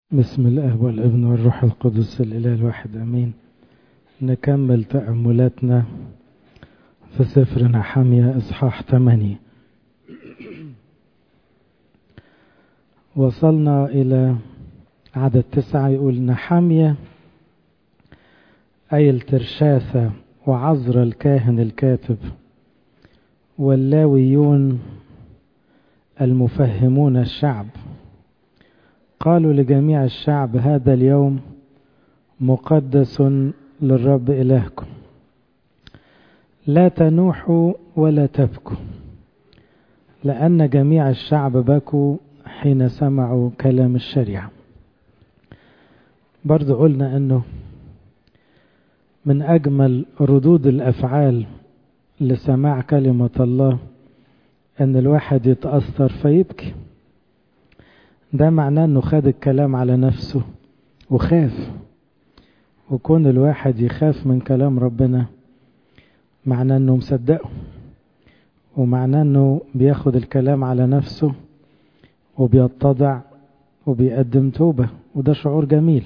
بسم الله والابن والروح القدس الإله الواحد أمين نكمل تأملاتنا في سفر نحمية إصحاح 8 وصلنا إلى عدد تسعة يقول نحمية أي الترشاثة وعذر الكاهن الكاتب واللاويون المفهمون الشعب قالوا لجميع الشعب هذا اليوم مقدس للرب إلهكم لا تنوحوا ولا تبكوا لأن جميع الشعب بكوا حين سمعوا كلام الشريعة برضو قلنا أنه من أجمل ردود الأفعال لسماع كلمة الله أن الواحد يتأثر فيبكي ده معناه أنه خد الكلام على نفسه وخاف وكون الواحد يخاف من كلام ربنا معناه أنه مصدقه ومعناه أنه بياخد الكلام على نفسه وبيتضع وبيقدم توبة وده شعور جميل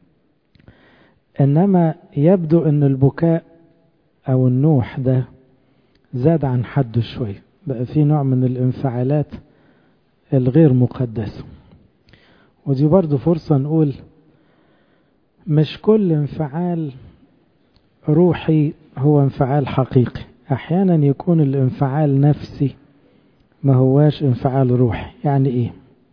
إنما يبدو أن البكاء أو النوح ده زاد عن حده شوية بقى في نوع من الانفعالات الغير مقدسة ودي برضو فرصة نقول مش كل انفعال روحي هو انفعال حقيقي احيانا يكون الانفعال نفسي ما هواش انفعال روحي يعني ايه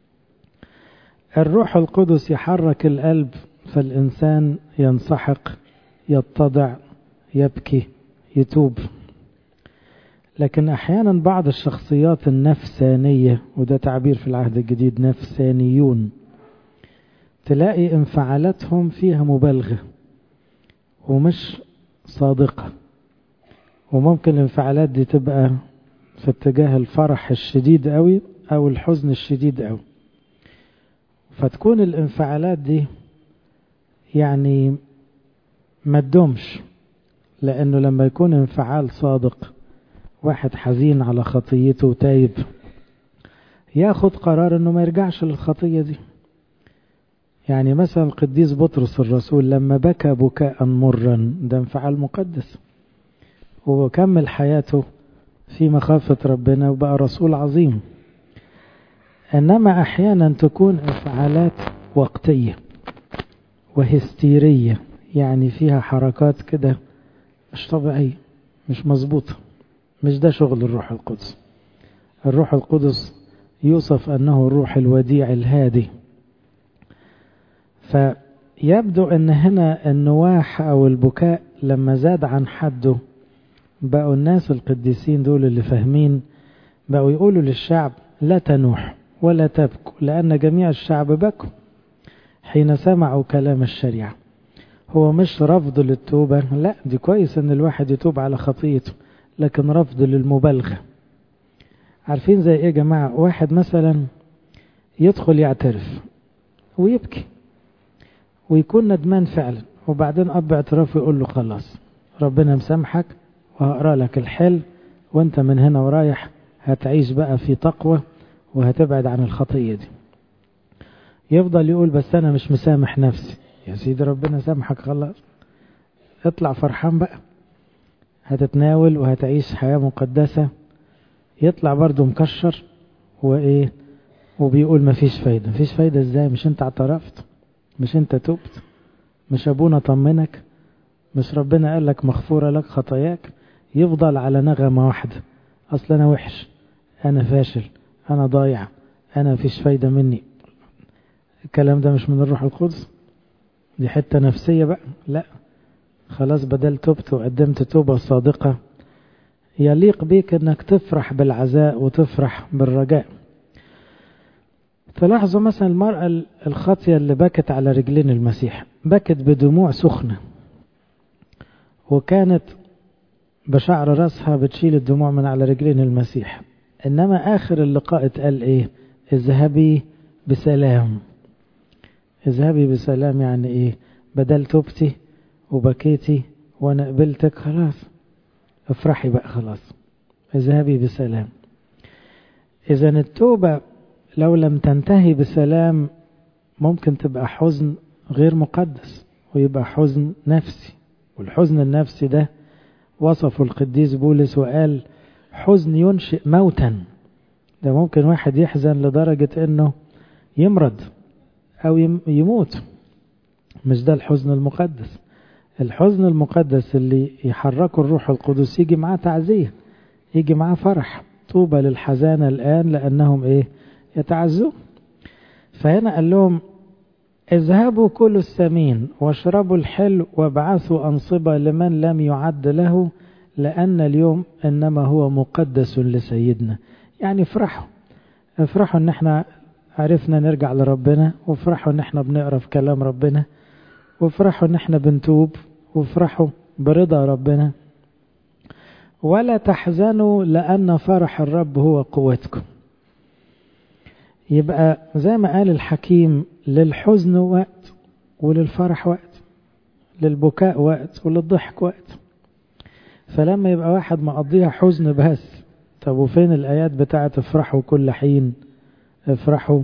الروح القدس يحرك القلب فالانسان ينسحق يتضع يبكي يتوب لكن احيانا بعض الشخصيات النفسانيه وده تعبير في العهد الجديد نفسانيون تلاقي انفعالاتهم فيها مبالغه ومش صادقه وممكن الانفعالات دي تبقى في اتجاه الفرح الشديد قوي او الحزن الشديد قوي فتكون الانفعالات دي يعني ما تدومش لانه لما يكون انفعال صادق واحد حزين على خطيته وتايب ياخد قرار انه ما يرجعش للخطية دي يعني مثلا القديس بطرس الرسول لما بكى بكاء مرا ده انفعال مقدس وكمل حياته في مخافة ربنا وبقى رسول عظيم انما احيانا تكون انفعالات وقتية وهستيرية يعني فيها حركات كده مش طبيعية مش مظبوطه مش ده شغل الروح القدس الروح القدس يوصف أنه الروح الوديع الهادي فيبدو أن هنا النواح أو البكاء لما زاد عن حده بقوا الناس القديسين دول اللي فاهمين بقوا يقولوا للشعب لا تنوح ولا تبكوا لأن جميع الشعب بكوا حين سمعوا كلام الشريعة هو مش رفض للتوبة لا دي كويس ان الواحد يتوب على خطيته لكن رفض للمبالغة عارفين زي ايه يا جماعة واحد مثلا يدخل يعترف ويبكي ويكون ندمان فعلا وبعدين اب اعترافه يقول له خلاص ربنا مسامحك وهقرا لك الحل وانت من هنا ورايح هتعيش بقى في تقوى وهتبعد عن الخطية دي يفضل يقول بس انا مش مسامح نفسي يا سيدي ربنا سامحك خلاص اطلع فرحان بقى هتتناول وهتعيش حياة مقدسة يطلع برضه مكشر وايه وبيقول مفيش فايدة مفيش فايدة ازاي مش انت اعترفت مش انت تبت مش ابونا طمنك مش ربنا قال لك مغفورة لك خطاياك يفضل على نغمة واحدة اصل انا وحش انا فاشل انا ضايع انا مفيش فايدة مني الكلام ده مش من الروح القدس دي حتة نفسية بقى لا خلاص بدل تبت وقدمت توبة صادقة يليق بيك انك تفرح بالعزاء وتفرح بالرجاء تلاحظوا مثلا المرأة الخاطية اللي بكت على رجلين المسيح بكت بدموع سخنة وكانت بشعر راسها بتشيل الدموع من على رجلين المسيح انما اخر اللقاء اتقال ايه اذهبي بسلام اذهبي بسلام يعني ايه بدل توبتي وبكيتي وانا قبلتك خلاص افرحي بقى خلاص اذهبي بسلام اذا التوبة لو لم تنتهي بسلام ممكن تبقى حزن غير مقدس ويبقى حزن نفسي والحزن النفسي ده وصفه القديس بولس وقال حزن ينشئ موتا ده ممكن واحد يحزن لدرجة انه يمرض او يموت مش ده الحزن المقدس الحزن المقدس اللي يحركه الروح القدس يجي معاه تعزية يجي معاه فرح طوبى للحزانة الآن لأنهم إيه يتعزوا فهنا قال لهم اذهبوا كلوا السمين واشربوا الحلو وابعثوا أنصبة لمن لم يعد له لأن اليوم إنما هو مقدس لسيدنا يعني افرحوا افرحوا ان احنا عرفنا نرجع لربنا وافرحوا ان احنا بنقرا في كلام ربنا وافرحوا ان احنا بنتوب وافرحوا برضا ربنا ولا تحزنوا لأن فرح الرب هو قوتكم يبقى زي ما قال الحكيم للحزن وقت وللفرح وقت للبكاء وقت وللضحك وقت فلما يبقى واحد مقضيها حزن بس طب وفين الآيات بتاعت افرحوا كل حين افرحوا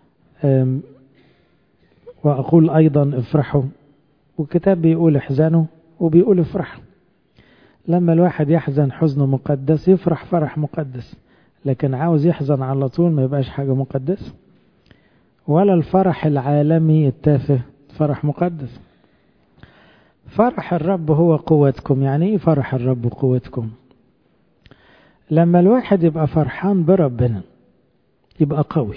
وأقول أيضا افرحوا والكتاب بيقول احزنوا وبيقول افرحوا لما الواحد يحزن حزن مقدس يفرح فرح مقدس لكن عاوز يحزن على طول ما يبقاش حاجة مقدسة ولا الفرح العالمي التافه فرح مقدس فرح الرب هو قوتكم يعني ايه فرح الرب قوتكم لما الواحد يبقى فرحان بربنا يبقى قوي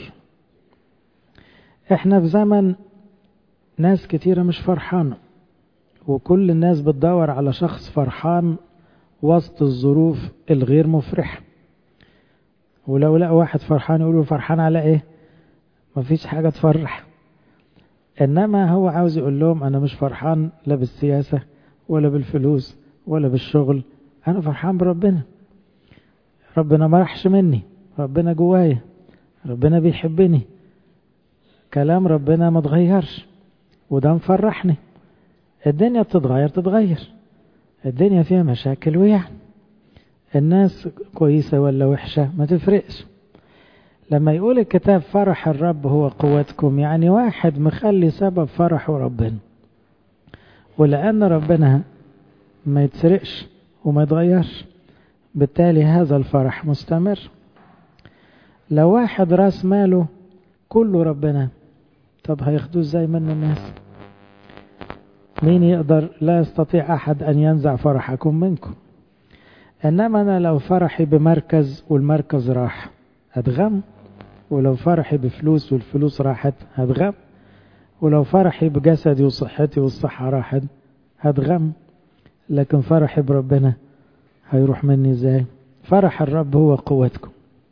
احنا في زمن ناس كتيرة مش فرحانة وكل الناس بتدور على شخص فرحان وسط الظروف الغير مفرحة ولو لقى واحد فرحان يقولوا فرحان على ايه مفيش حاجة تفرح انما هو عاوز يقول لهم انا مش فرحان لا بالسياسة ولا بالفلوس ولا بالشغل انا فرحان بربنا ربنا ما راحش مني ربنا جوايا ربنا بيحبني كلام ربنا ما تغيرش وده مفرحني الدنيا بتتغير تتغير الدنيا فيها مشاكل ويعني الناس كويسة ولا وحشة ما تفرقش لما يقول الكتاب فرح الرب هو قوتكم يعني واحد مخلي سبب فرحه ربنا ولأن ربنا ما يتسرقش وما يتغيرش بالتالي هذا الفرح مستمر لو واحد راس ماله كله ربنا طب هياخدوه ازاي منه الناس مين يقدر لا يستطيع أحد أن ينزع فرحكم منكم إنما أنا لو فرحي بمركز والمركز راح هتغم ولو فرحي بفلوس والفلوس راحت هتغم ولو فرحي بجسدي وصحتي والصحة راحت هتغم لكن فرحي بربنا هيروح مني ازاي فرح الرب هو قوتكم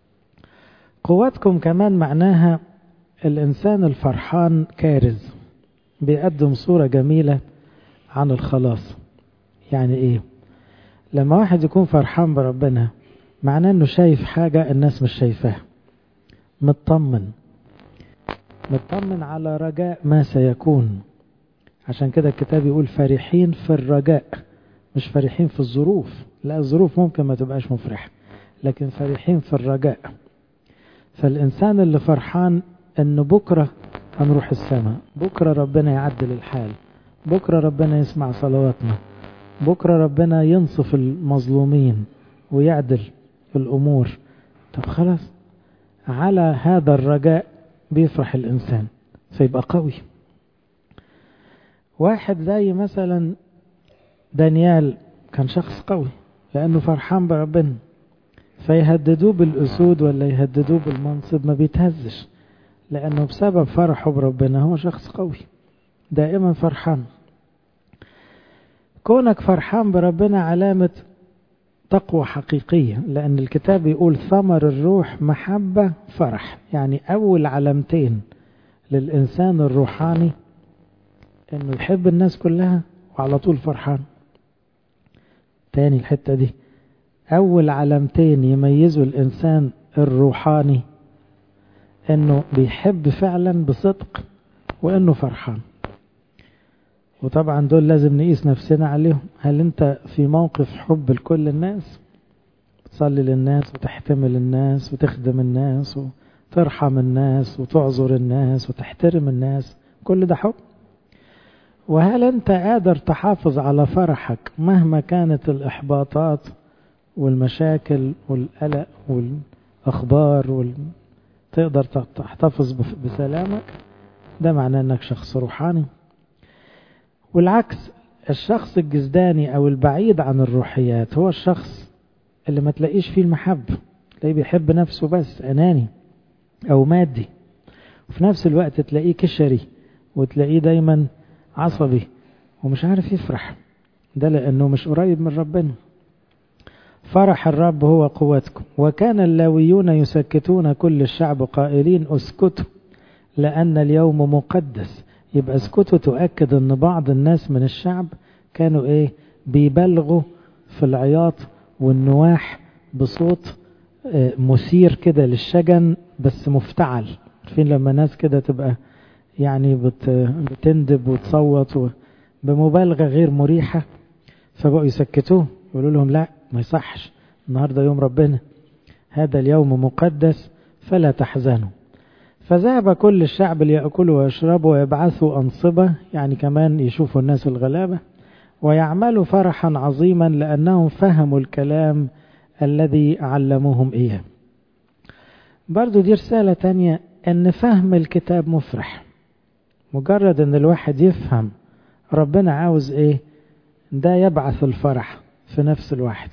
قوتكم كمان معناها الإنسان الفرحان كارز بيقدم صورة جميلة عن الخلاص يعني ايه لما واحد يكون فرحان بربنا معناه انه شايف حاجة الناس مش شايفاها مطمن مطمن على رجاء ما سيكون عشان كده الكتاب يقول فرحين في الرجاء مش فرحين في الظروف لا الظروف ممكن ما تبقاش مفرحة لكن فرحين في الرجاء فالإنسان اللي فرحان أنه بكرة هنروح السماء بكرة ربنا يعدل الحال بكرة ربنا يسمع صلواتنا بكرة ربنا ينصف المظلومين ويعدل الأمور طب خلاص على هذا الرجاء بيفرح الإنسان فيبقى قوي واحد زي مثلا دانيال كان شخص قوي لأنه فرحان بربنا فيهددوه بالأسود ولا يهددوه بالمنصب ما بيتهزش لأنه بسبب فرحه بربنا هو شخص قوي دائما فرحان كونك فرحان بربنا علامة تقوى حقيقية لأن الكتاب يقول ثمر الروح محبة فرح يعني أول علامتين للإنسان الروحاني إنه يحب الناس كلها وعلى طول فرحان تاني الحتة دي أول علامتين يميزوا الإنسان الروحاني إنه بيحب فعلا بصدق وإنه فرحان وطبعا دول لازم نقيس نفسنا عليهم هل انت في موقف حب لكل الناس تصلي للناس وتحتمل الناس وتخدم الناس ترحم الناس وتعذر الناس وتحترم الناس كل ده حب وهل أنت قادر تحافظ على فرحك مهما كانت الإحباطات والمشاكل والقلق والأخبار وال... تقدر تحتفظ بسلامك ده معناه أنك شخص روحاني والعكس الشخص الجزداني أو البعيد عن الروحيات هو الشخص اللي ما تلاقيش فيه المحبة تلاقيه بيحب نفسه بس أناني أو مادي وفي نفس الوقت تلاقيه كشري وتلاقيه دايما عصبي ومش عارف يفرح ده لأنه مش قريب من ربنا فرح الرب هو قوتكم وكان اللاويون يسكتون كل الشعب قائلين اسكتوا لأن اليوم مقدس يبقى اسكتوا تؤكد أن بعض الناس من الشعب كانوا إيه بيبلغوا في العياط والنواح بصوت مثير كده للشجن بس مفتعل عارفين لما ناس كده تبقى يعني بت بتندب وتصوت بمبالغة غير مريحة فبقوا يسكتوه يقولوا لهم لا ما يصحش النهاردة يوم ربنا هذا اليوم مقدس فلا تحزنوا فذهب كل الشعب ليأكلوا ويشربوا ويبعثوا أنصبة يعني كمان يشوفوا الناس الغلابة ويعملوا فرحا عظيما لأنهم فهموا الكلام الذي علموهم إياه برضو دي رسالة تانية أن فهم الكتاب مفرح مجرد أن الواحد يفهم ربنا عاوز إيه ده يبعث الفرح في نفس الواحد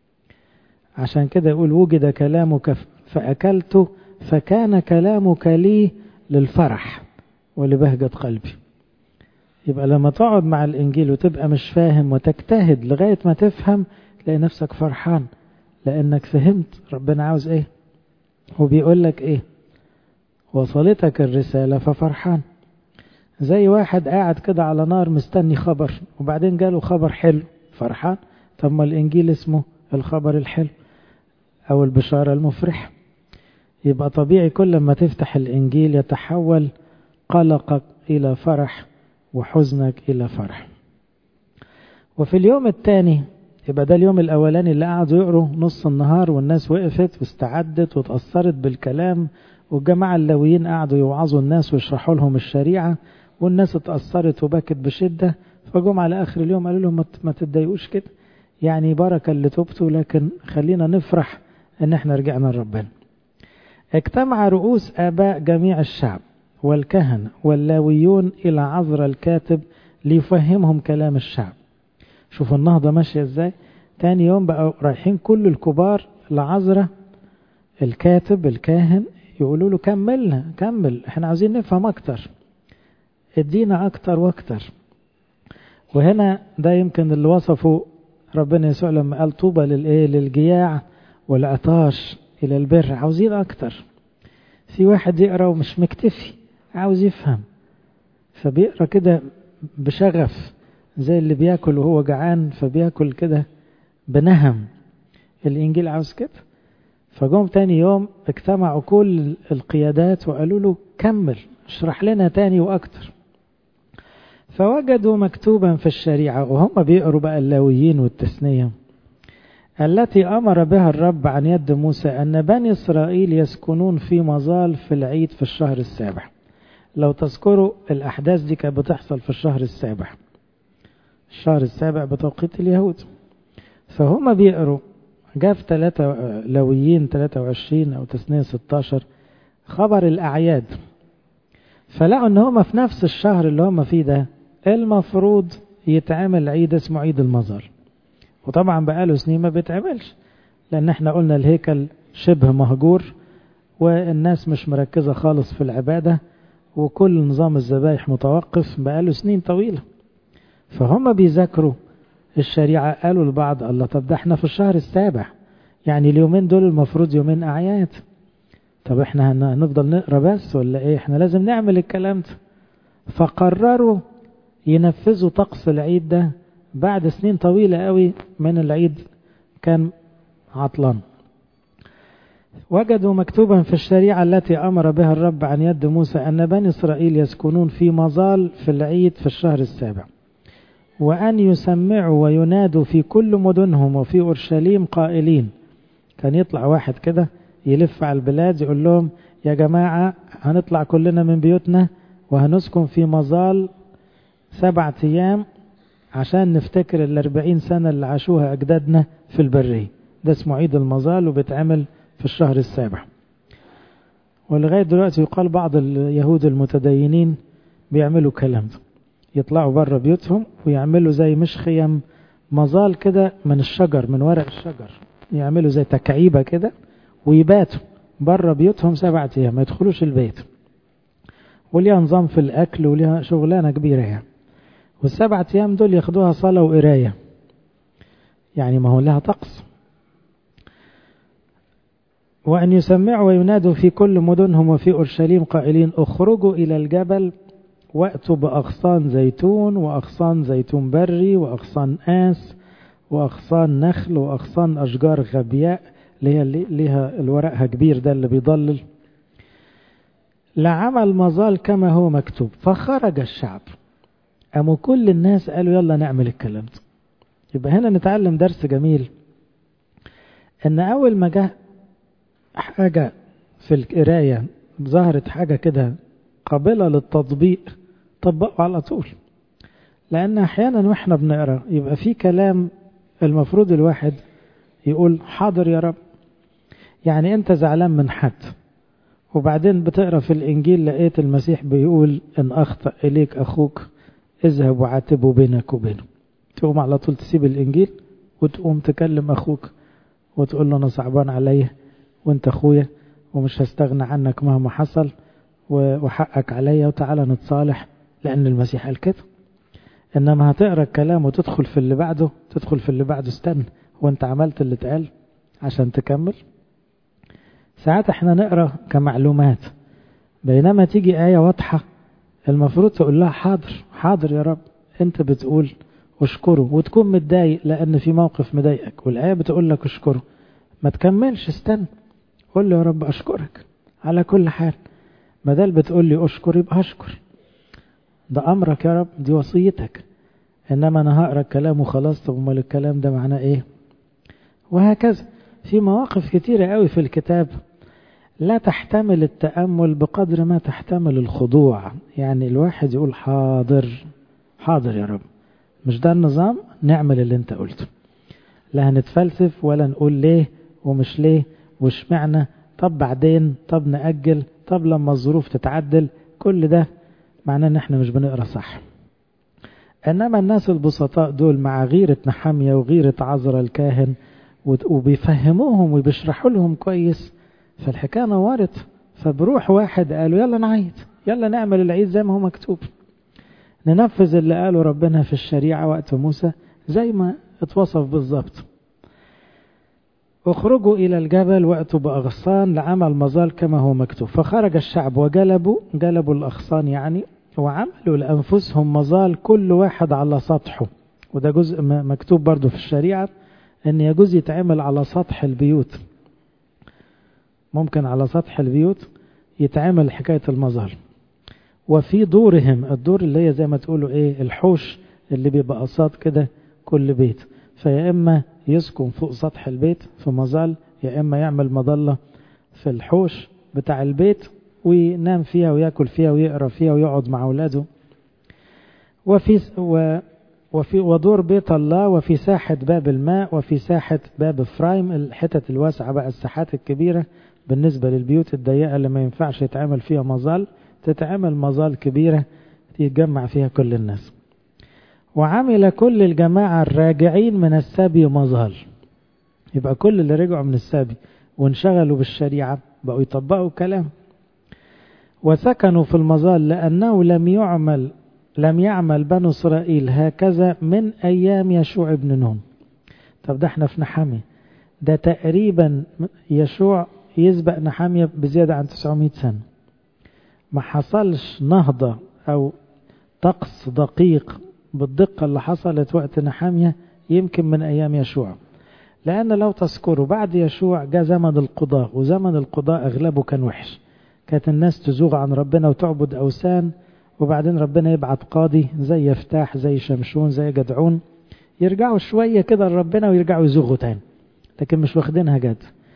عشان كده يقول وجد كلامك فأكلته فكان كلامك لي للفرح ولبهجة قلبي يبقى لما تقعد مع الإنجيل وتبقى مش فاهم وتجتهد لغاية ما تفهم تلاقي نفسك فرحان لأنك فهمت ربنا عاوز إيه وبيقول لك إيه وصلتك الرسالة ففرحان زي واحد قاعد كده على نار مستني خبر وبعدين جاله خبر حلو فرحان طب ما الإنجيل اسمه الخبر الحلو أو البشارة المفرحة يبقى طبيعي كل ما تفتح الإنجيل يتحول قلقك إلى فرح وحزنك إلى فرح وفي اليوم الثاني يبقى ده اليوم الأولاني اللي قعدوا يقروا نص النهار والناس وقفت واستعدت وتأثرت بالكلام والجماعة اللويين قعدوا يوعظوا الناس ويشرحوا لهم الشريعة والناس اتأثرت وبكت بشدة فجم على آخر اليوم قالوا لهم ما تتضايقوش كده يعني بركة اللي تبتوا لكن خلينا نفرح ان احنا رجعنا لربنا اجتمع رؤوس آباء جميع الشعب والكهنة واللاويون إلى عذر الكاتب ليفهمهم كلام الشعب شوفوا النهضة ماشية ازاي تاني يوم بقوا رايحين كل الكبار لعذرة الكاتب الكاهن يقولوا له كملنا كمل احنا عاوزين نفهم اكتر ادينا اكتر واكتر وهنا ده يمكن اللي وصفه ربنا يسوع لما قال طوبى للايه للجياع والعطاش الى البر عاوزين اكتر في واحد يقرا ومش مكتفي عاوز يفهم فبيقرا كده بشغف زي اللي بياكل وهو جعان فبياكل كده بنهم الانجيل عاوز كده فجم تاني يوم اجتمعوا كل القيادات وقالوا له كمل اشرح لنا تاني واكتر فوجدوا مكتوبا في الشريعة وهم بيقروا بقى اللاويين والتثنية التي أمر بها الرب عن يد موسى أن بني إسرائيل يسكنون في مظال في العيد في الشهر السابع لو تذكروا الأحداث دي كانت بتحصل في الشهر السابع الشهر السابع بتوقيت اليهود فهم بيقروا جاء في ثلاثة لويين 23 أو تثنية 16 خبر الأعياد فلقوا ان هم في نفس الشهر اللي هم فيه ده المفروض يتعمل عيد اسمه عيد المظهر وطبعا بقاله سنين ما بيتعملش لان احنا قلنا الهيكل شبه مهجور والناس مش مركزة خالص في العبادة وكل نظام الذبايح متوقف بقاله سنين طويلة فهم بيذاكروا الشريعة قالوا لبعض الله طب ده احنا في الشهر السابع يعني اليومين دول المفروض يومين أعياد طب احنا هنفضل نقرا بس ولا ايه احنا لازم نعمل الكلام ده فقرروا ينفذوا طقس العيد ده بعد سنين طويلة قوي من العيد كان عطلان وجدوا مكتوبا في الشريعة التي أمر بها الرب عن يد موسى أن بني إسرائيل يسكنون في مظال في العيد في الشهر السابع وأن يسمعوا وينادوا في كل مدنهم وفي أورشليم قائلين كان يطلع واحد كده يلف على البلاد يقول لهم يا جماعة هنطلع كلنا من بيوتنا وهنسكن في مظال سبعة أيام عشان نفتكر الأربعين سنة اللي عاشوها أجدادنا في البرية ده اسمه عيد المظال وبيتعمل في الشهر السابع ولغاية دلوقتي يقال بعض اليهود المتدينين بيعملوا كلام ده يطلعوا بره بيوتهم ويعملوا زي مش خيم مظال كده من الشجر من ورق الشجر يعملوا زي تكعيبة كده ويباتوا بره بيوتهم سبعة أيام ما يدخلوش البيت وليها نظام في الأكل وليها شغلانة كبيرة يعني والسبعة أيام دول ياخدوها صلاة وقراية يعني ما هو لها طقس وأن يسمعوا وينادوا في كل مدنهم وفي أورشليم قائلين اخرجوا إلى الجبل وأتوا بأغصان زيتون وأغصان زيتون بري وأغصان آس وأغصان نخل وأغصان أشجار غبياء اللي هي ليها الورقها كبير ده اللي بيضلل لعمل مظال كما هو مكتوب فخرج الشعب قاموا كل الناس قالوا يلا نعمل الكلام ده يبقى هنا نتعلم درس جميل ان اول ما جه حاجة في القراية ظهرت حاجة كده قابلة للتطبيق طبقوا على طول لأن أحيانا وإحنا بنقرأ يبقى في كلام المفروض الواحد يقول حاضر يا رب يعني أنت زعلان من حد وبعدين بتقرأ في الإنجيل لقيت المسيح بيقول إن أخطأ إليك أخوك اذهب وعاتبه بينك وبينه تقوم على طول تسيب الإنجيل وتقوم تكلم أخوك وتقول له أنا صعبان عليا وأنت أخويا ومش هستغنى عنك مهما حصل وحقك عليا وتعالى نتصالح لأن المسيح قال كده إنما هتقرأ الكلام وتدخل في اللي بعده تدخل في اللي بعده استنى وانت عملت اللي اتقال عشان تكمل ساعات احنا نقرأ كمعلومات بينما تيجي آية واضحة المفروض تقول لها حاضر حاضر يا رب انت بتقول اشكره وتكون متضايق لأن في موقف مضايقك والآية بتقول لك اشكره ما تكملش استنى قول له يا رب أشكرك على كل حال بدل بتقول لي أشكر يبقى أشكر ده أمرك يا رب دي وصيتك إنما أنا هقرأ الكلام وخلاص طب أمال الكلام ده معناه إيه وهكذا في مواقف كتيرة قوي في الكتاب لا تحتمل التأمل بقدر ما تحتمل الخضوع يعني الواحد يقول حاضر حاضر يا رب مش ده النظام نعمل اللي انت قلته لا هنتفلسف ولا نقول ليه ومش ليه وش معنى طب بعدين طب نأجل طب لما الظروف تتعدل كل ده معناه ان احنا مش بنقرا صح انما الناس البسطاء دول مع غيرة نحامية وغيرة عذرا الكاهن وبيفهموهم وبيشرحوا لهم كويس فالحكاية نورت فبروح واحد قالوا يلا نعيد يلا نعمل العيد زي ما هو مكتوب ننفذ اللي قاله ربنا في الشريعة وقت موسى زي ما اتوصف بالظبط اخرجوا إلى الجبل وأتوا بأغصان لعمل مظال كما هو مكتوب فخرج الشعب وجلبوا جلبوا الأغصان يعني وعملوا لأنفسهم مظال كل واحد على سطحه وده جزء مكتوب برضو في الشريعة أن يجوز يتعمل على سطح البيوت ممكن على سطح البيوت يتعمل حكاية المظال وفي دورهم الدور اللي هي زي ما تقولوا ايه الحوش اللي بيبقى قصاد كده كل بيت فيا إما يسكن فوق سطح البيت في مظال يا إما يعمل مظلة في الحوش بتاع البيت وينام فيها ويأكل فيها ويقرأ فيها ويقعد مع أولاده وفي و وفي ودور بيت الله وفي ساحة باب الماء وفي ساحة باب فرايم الحتت الواسعة بقى الساحات الكبيرة بالنسبة للبيوت الضيقة اللي ما ينفعش يتعمل فيها مظال تتعمل مظال كبيرة يتجمع فيها كل الناس وعمل كل الجماعة الراجعين من السبي مظهر يبقى كل اللي رجعوا من السبي وانشغلوا بالشريعة بقوا يطبقوا كلام وسكنوا في المظال لأنه لم يعمل لم يعمل بنو إسرائيل هكذا من أيام يشوع بن نون طب ده احنا في نحامية ده تقريبا يشوع يسبق نحامية بزيادة عن 900 سنة ما حصلش نهضة أو طقس دقيق بالدقة اللي حصلت وقت نحامية يمكن من أيام يشوع لأن لو تذكروا بعد يشوع جاء زمن القضاء وزمن القضاء أغلبه كان وحش كانت الناس تزوغ عن ربنا وتعبد أوثان وبعدين ربنا يبعت قاضي زي يفتاح زي شمشون زي جدعون يرجعوا شوية كده لربنا ويرجعوا يزوغوا تاني لكن مش واخدينها جد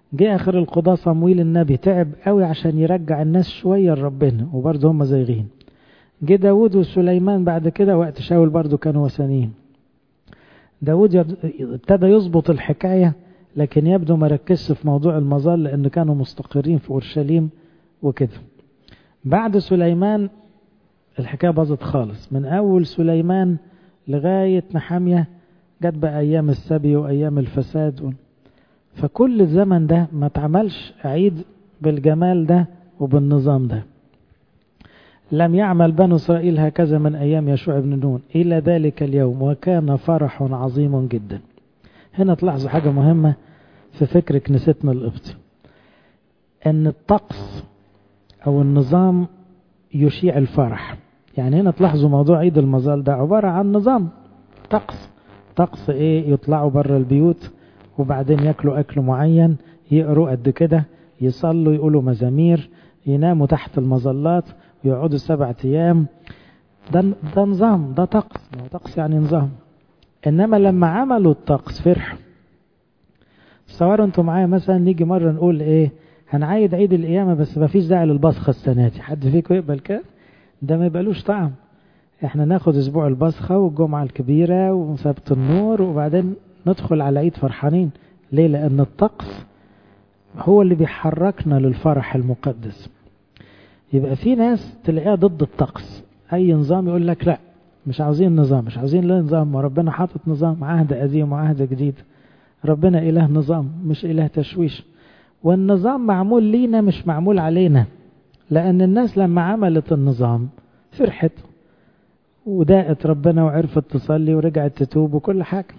جه آخر القضاء صمويل النبي تعب قوي عشان يرجع الناس شوية لربنا وبرضه هم زيغين جه داود وسليمان بعد كده وقت شاول برضه كانوا وثنيين داود ابتدى يظبط الحكاية لكن يبدو ما ركزش في موضوع المظال لأن كانوا مستقرين في أورشليم وكده بعد سليمان الحكاية باظت خالص من أول سليمان لغاية نحامية جت بقى أيام السبي وأيام الفساد فكل الزمن ده ما اتعملش عيد بالجمال ده وبالنظام ده لم يعمل بنو إسرائيل هكذا من أيام يشوع بن نون إلى ذلك اليوم وكان فرح عظيم جدا هنا تلاحظوا حاجة مهمة في فكر كنيستنا القبطي أن الطقس أو النظام يشيع الفرح يعني هنا تلاحظوا موضوع عيد المظال ده عبارة عن نظام طقس طقس ايه يطلعوا بره البيوت وبعدين ياكلوا اكل معين يقروا قد كده يصلوا يقولوا مزامير يناموا تحت المظلات ويقعدوا سبعة ايام ده, ده نظام ده طقس ما هو طقس يعني نظام انما لما عملوا الطقس فرحوا تصوروا انتوا معايا مثلا نيجي مرة نقول ايه هنعيد عيد القيامة بس ما فيش داعي للبصخة السنة دي حد فيكم يقبل كده ده ما يبقالوش طعم احنا ناخد اسبوع البصخة والجمعة الكبيرة وسبت النور وبعدين ندخل على عيد فرحانين ليه لان الطقس هو اللي بيحركنا للفرح المقدس يبقى في ناس تلاقيها ضد الطقس اي نظام يقول لك لا مش عاوزين نظام مش عاوزين لا نظام وربنا حاطط نظام عهد قديم وعهد جديد ربنا اله نظام مش اله تشويش والنظام معمول لينا مش معمول علينا لان الناس لما عملت النظام فرحت وداقت ربنا وعرفت تصلي ورجعت تتوب وكل حاجة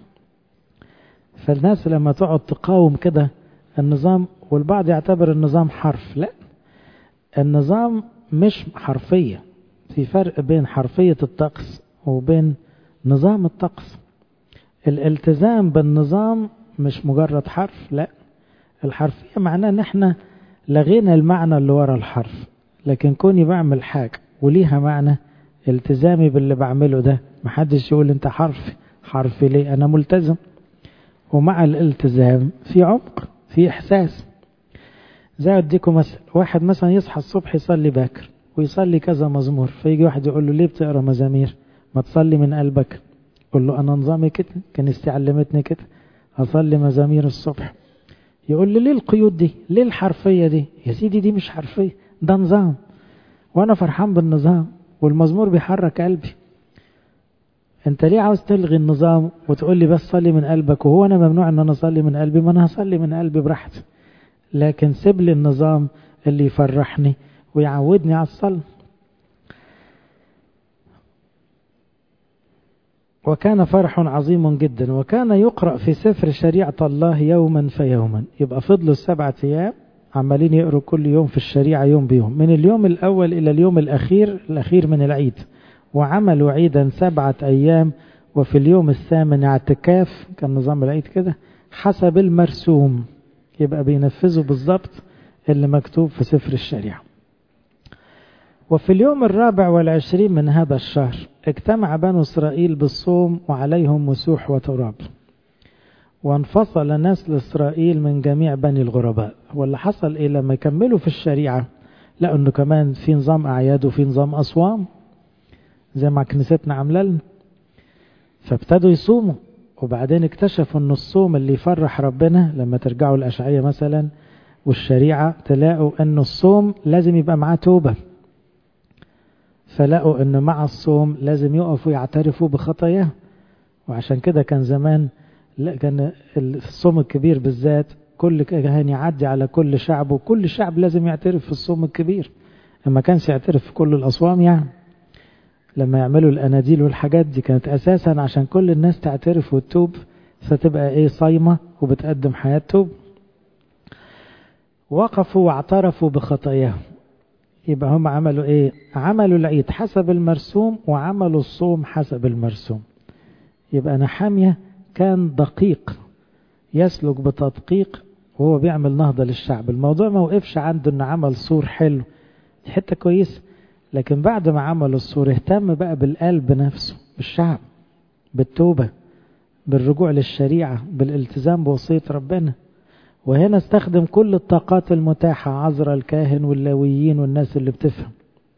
فالناس لما تقعد تقاوم كده النظام والبعض يعتبر النظام حرف لا النظام مش حرفية في فرق بين حرفية الطقس وبين نظام الطقس الالتزام بالنظام مش مجرد حرف لا الحرفية معناه ان احنا لغينا المعنى اللي ورا الحرف لكن كوني بعمل حاجة وليها معنى التزامي باللي بعمله ده محدش يقول انت حرفي حرفي ليه انا ملتزم ومع الالتزام في عمق في احساس زي اديكم مثلا واحد مثلا يصحى الصبح يصلي باكر ويصلي كذا مزمور فيجي واحد يقول له ليه بتقرا مزامير ما تصلي من قلبك قول له انا نظامي كده كنيستي علمتني كده اصلي مزامير الصبح يقول لي ليه القيود دي ليه الحرفيه دي يا سيدي دي مش حرفيه ده نظام وانا فرحان بالنظام والمزمور بيحرك قلبي انت ليه عاوز تلغي النظام وتقول لي بس صلي من قلبك وهو انا ممنوع ان انا اصلي من قلبي ما انا هصلي من قلبي براحتي لكن سيب لي النظام اللي يفرحني ويعودني على الصلاة وكان فرح عظيم جدا وكان يقرأ في سفر شريعة الله يوما فيوما يبقى فضلوا السبعة أيام عمالين يقروا كل يوم في الشريعة يوم بيوم من اليوم الأول إلى اليوم الأخير الأخير من العيد وعملوا عيدا سبعة أيام وفي اليوم الثامن اعتكاف كان نظام العيد كده حسب المرسوم يبقى بينفذوا بالظبط اللي مكتوب في سفر الشريعة وفي اليوم الرابع والعشرين من هذا الشهر اجتمع بنو إسرائيل بالصوم وعليهم مسوح وتراب وانفصل نسل إسرائيل من جميع بني الغرباء واللي حصل إيه لما يكملوا في الشريعة لقوا أنه كمان في نظام أعياد وفي نظام أصوام زي ما كنيستنا عاملة لنا فابتدوا يصوموا وبعدين اكتشفوا أن الصوم اللي يفرح ربنا لما ترجعوا الأشعية مثلا والشريعة تلاقوا أن الصوم لازم يبقى معاه توبة فلقوا أن مع الصوم لازم يقفوا يعترفوا بخطاياه وعشان كده كان زمان لا كان الصوم الكبير بالذات كل كهان يعدي على كل شعب وكل شعب لازم يعترف في الصوم الكبير ما كانش يعترف في كل الأصوام يعني لما يعملوا الأناديل والحاجات دي كانت أساسا عشان كل الناس تعترف وتتوب فتبقى إيه صايمة وبتقدم حياة توب وقفوا واعترفوا بخطاياهم يبقى هم عملوا إيه عملوا العيد حسب المرسوم وعملوا الصوم حسب المرسوم يبقى نحامية كان دقيق يسلك بتدقيق وهو بيعمل نهضة للشعب الموضوع ما وقفش عنده انه عمل سور حلو دي حتة كويسة لكن بعد ما عمل السور اهتم بقى بالقلب نفسه بالشعب بالتوبة بالرجوع للشريعة بالالتزام بوصية ربنا وهنا استخدم كل الطاقات المتاحة عذر الكاهن واللاويين والناس اللي بتفهم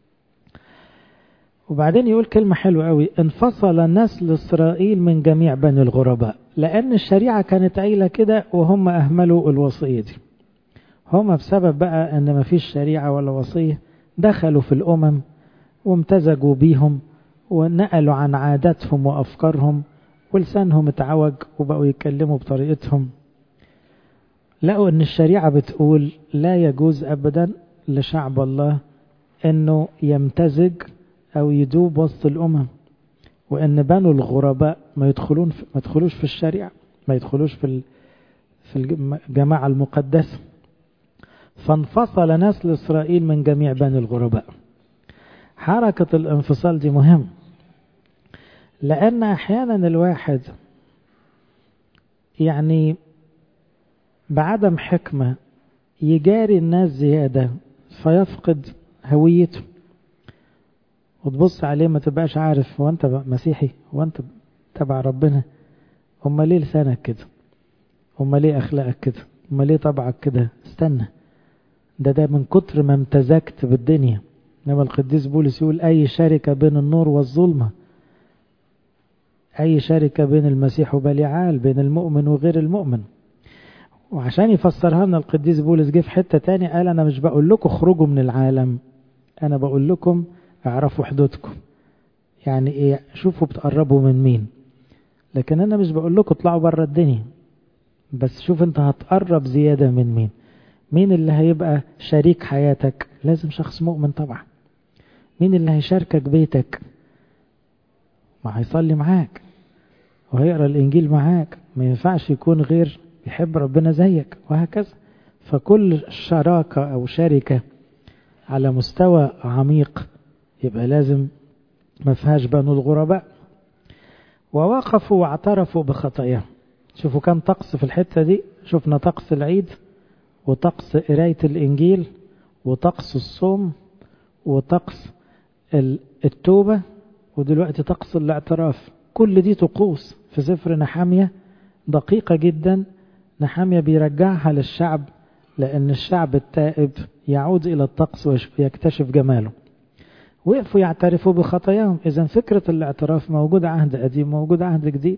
وبعدين يقول كلمة حلوة قوي انفصل نسل إسرائيل من جميع بني الغرباء لأن الشريعة كانت قايلة كده وهم أهملوا الوصية دي هم بسبب بقى أن ما فيش شريعة ولا وصية دخلوا في الأمم وامتزجوا بيهم ونقلوا عن عاداتهم وأفكارهم ولسانهم اتعوج وبقوا يتكلموا بطريقتهم لقوا ان الشريعة بتقول لا يجوز ابدا لشعب الله انه يمتزج او يدوب وسط الامم وان بنو الغرباء ما يدخلون في ما يدخلوش في الشريعة ما يدخلوش في في الجماعة المقدسة فانفصل نسل اسرائيل من جميع بني الغرباء حركة الانفصال دي مهم لان احيانا الواحد يعني بعدم حكمة يجاري الناس زيادة فيفقد هويته وتبص عليه ما تبقاش عارف هو انت مسيحي هو انت تبع ربنا هما ليه لسانك كده هما ليه اخلاقك كده هما ليه طبعك كده استنى ده ده من كتر ما امتزجت بالدنيا انما القديس بولس يقول اي شركة بين النور والظلمة اي شركة بين المسيح وبليعال بين المؤمن وغير المؤمن وعشان يفسرها لنا القديس بولس جه في حته تاني قال انا مش بقول لكم اخرجوا من العالم انا بقول لكم اعرفوا حدودكم يعني ايه شوفوا بتقربوا من مين لكن انا مش بقول لكم اطلعوا بره الدنيا بس شوف انت هتقرب زياده من مين مين اللي هيبقى شريك حياتك لازم شخص مؤمن طبعا مين اللي هيشاركك بيتك ما هيصلي معاك وهيقرا الانجيل معاك ما ينفعش يكون غير يحب ربنا زيك وهكذا فكل شراكة أو شركة على مستوى عميق يبقى لازم ما فيهاش بنو الغرباء ووقفوا واعترفوا بخطاياهم شوفوا كم طقس في الحتة دي شفنا طقس العيد وطقس قراية الإنجيل وطقس الصوم وطقس التوبة ودلوقتي طقس الاعتراف كل دي طقوس في سفر نحامية دقيقة جدا نحامية بيرجعها للشعب لأن الشعب التائب يعود إلى الطقس ويكتشف جماله وقفوا يعترفوا بخطاياهم إذا فكرة الاعتراف موجودة عهد قديم موجودة عهد جديد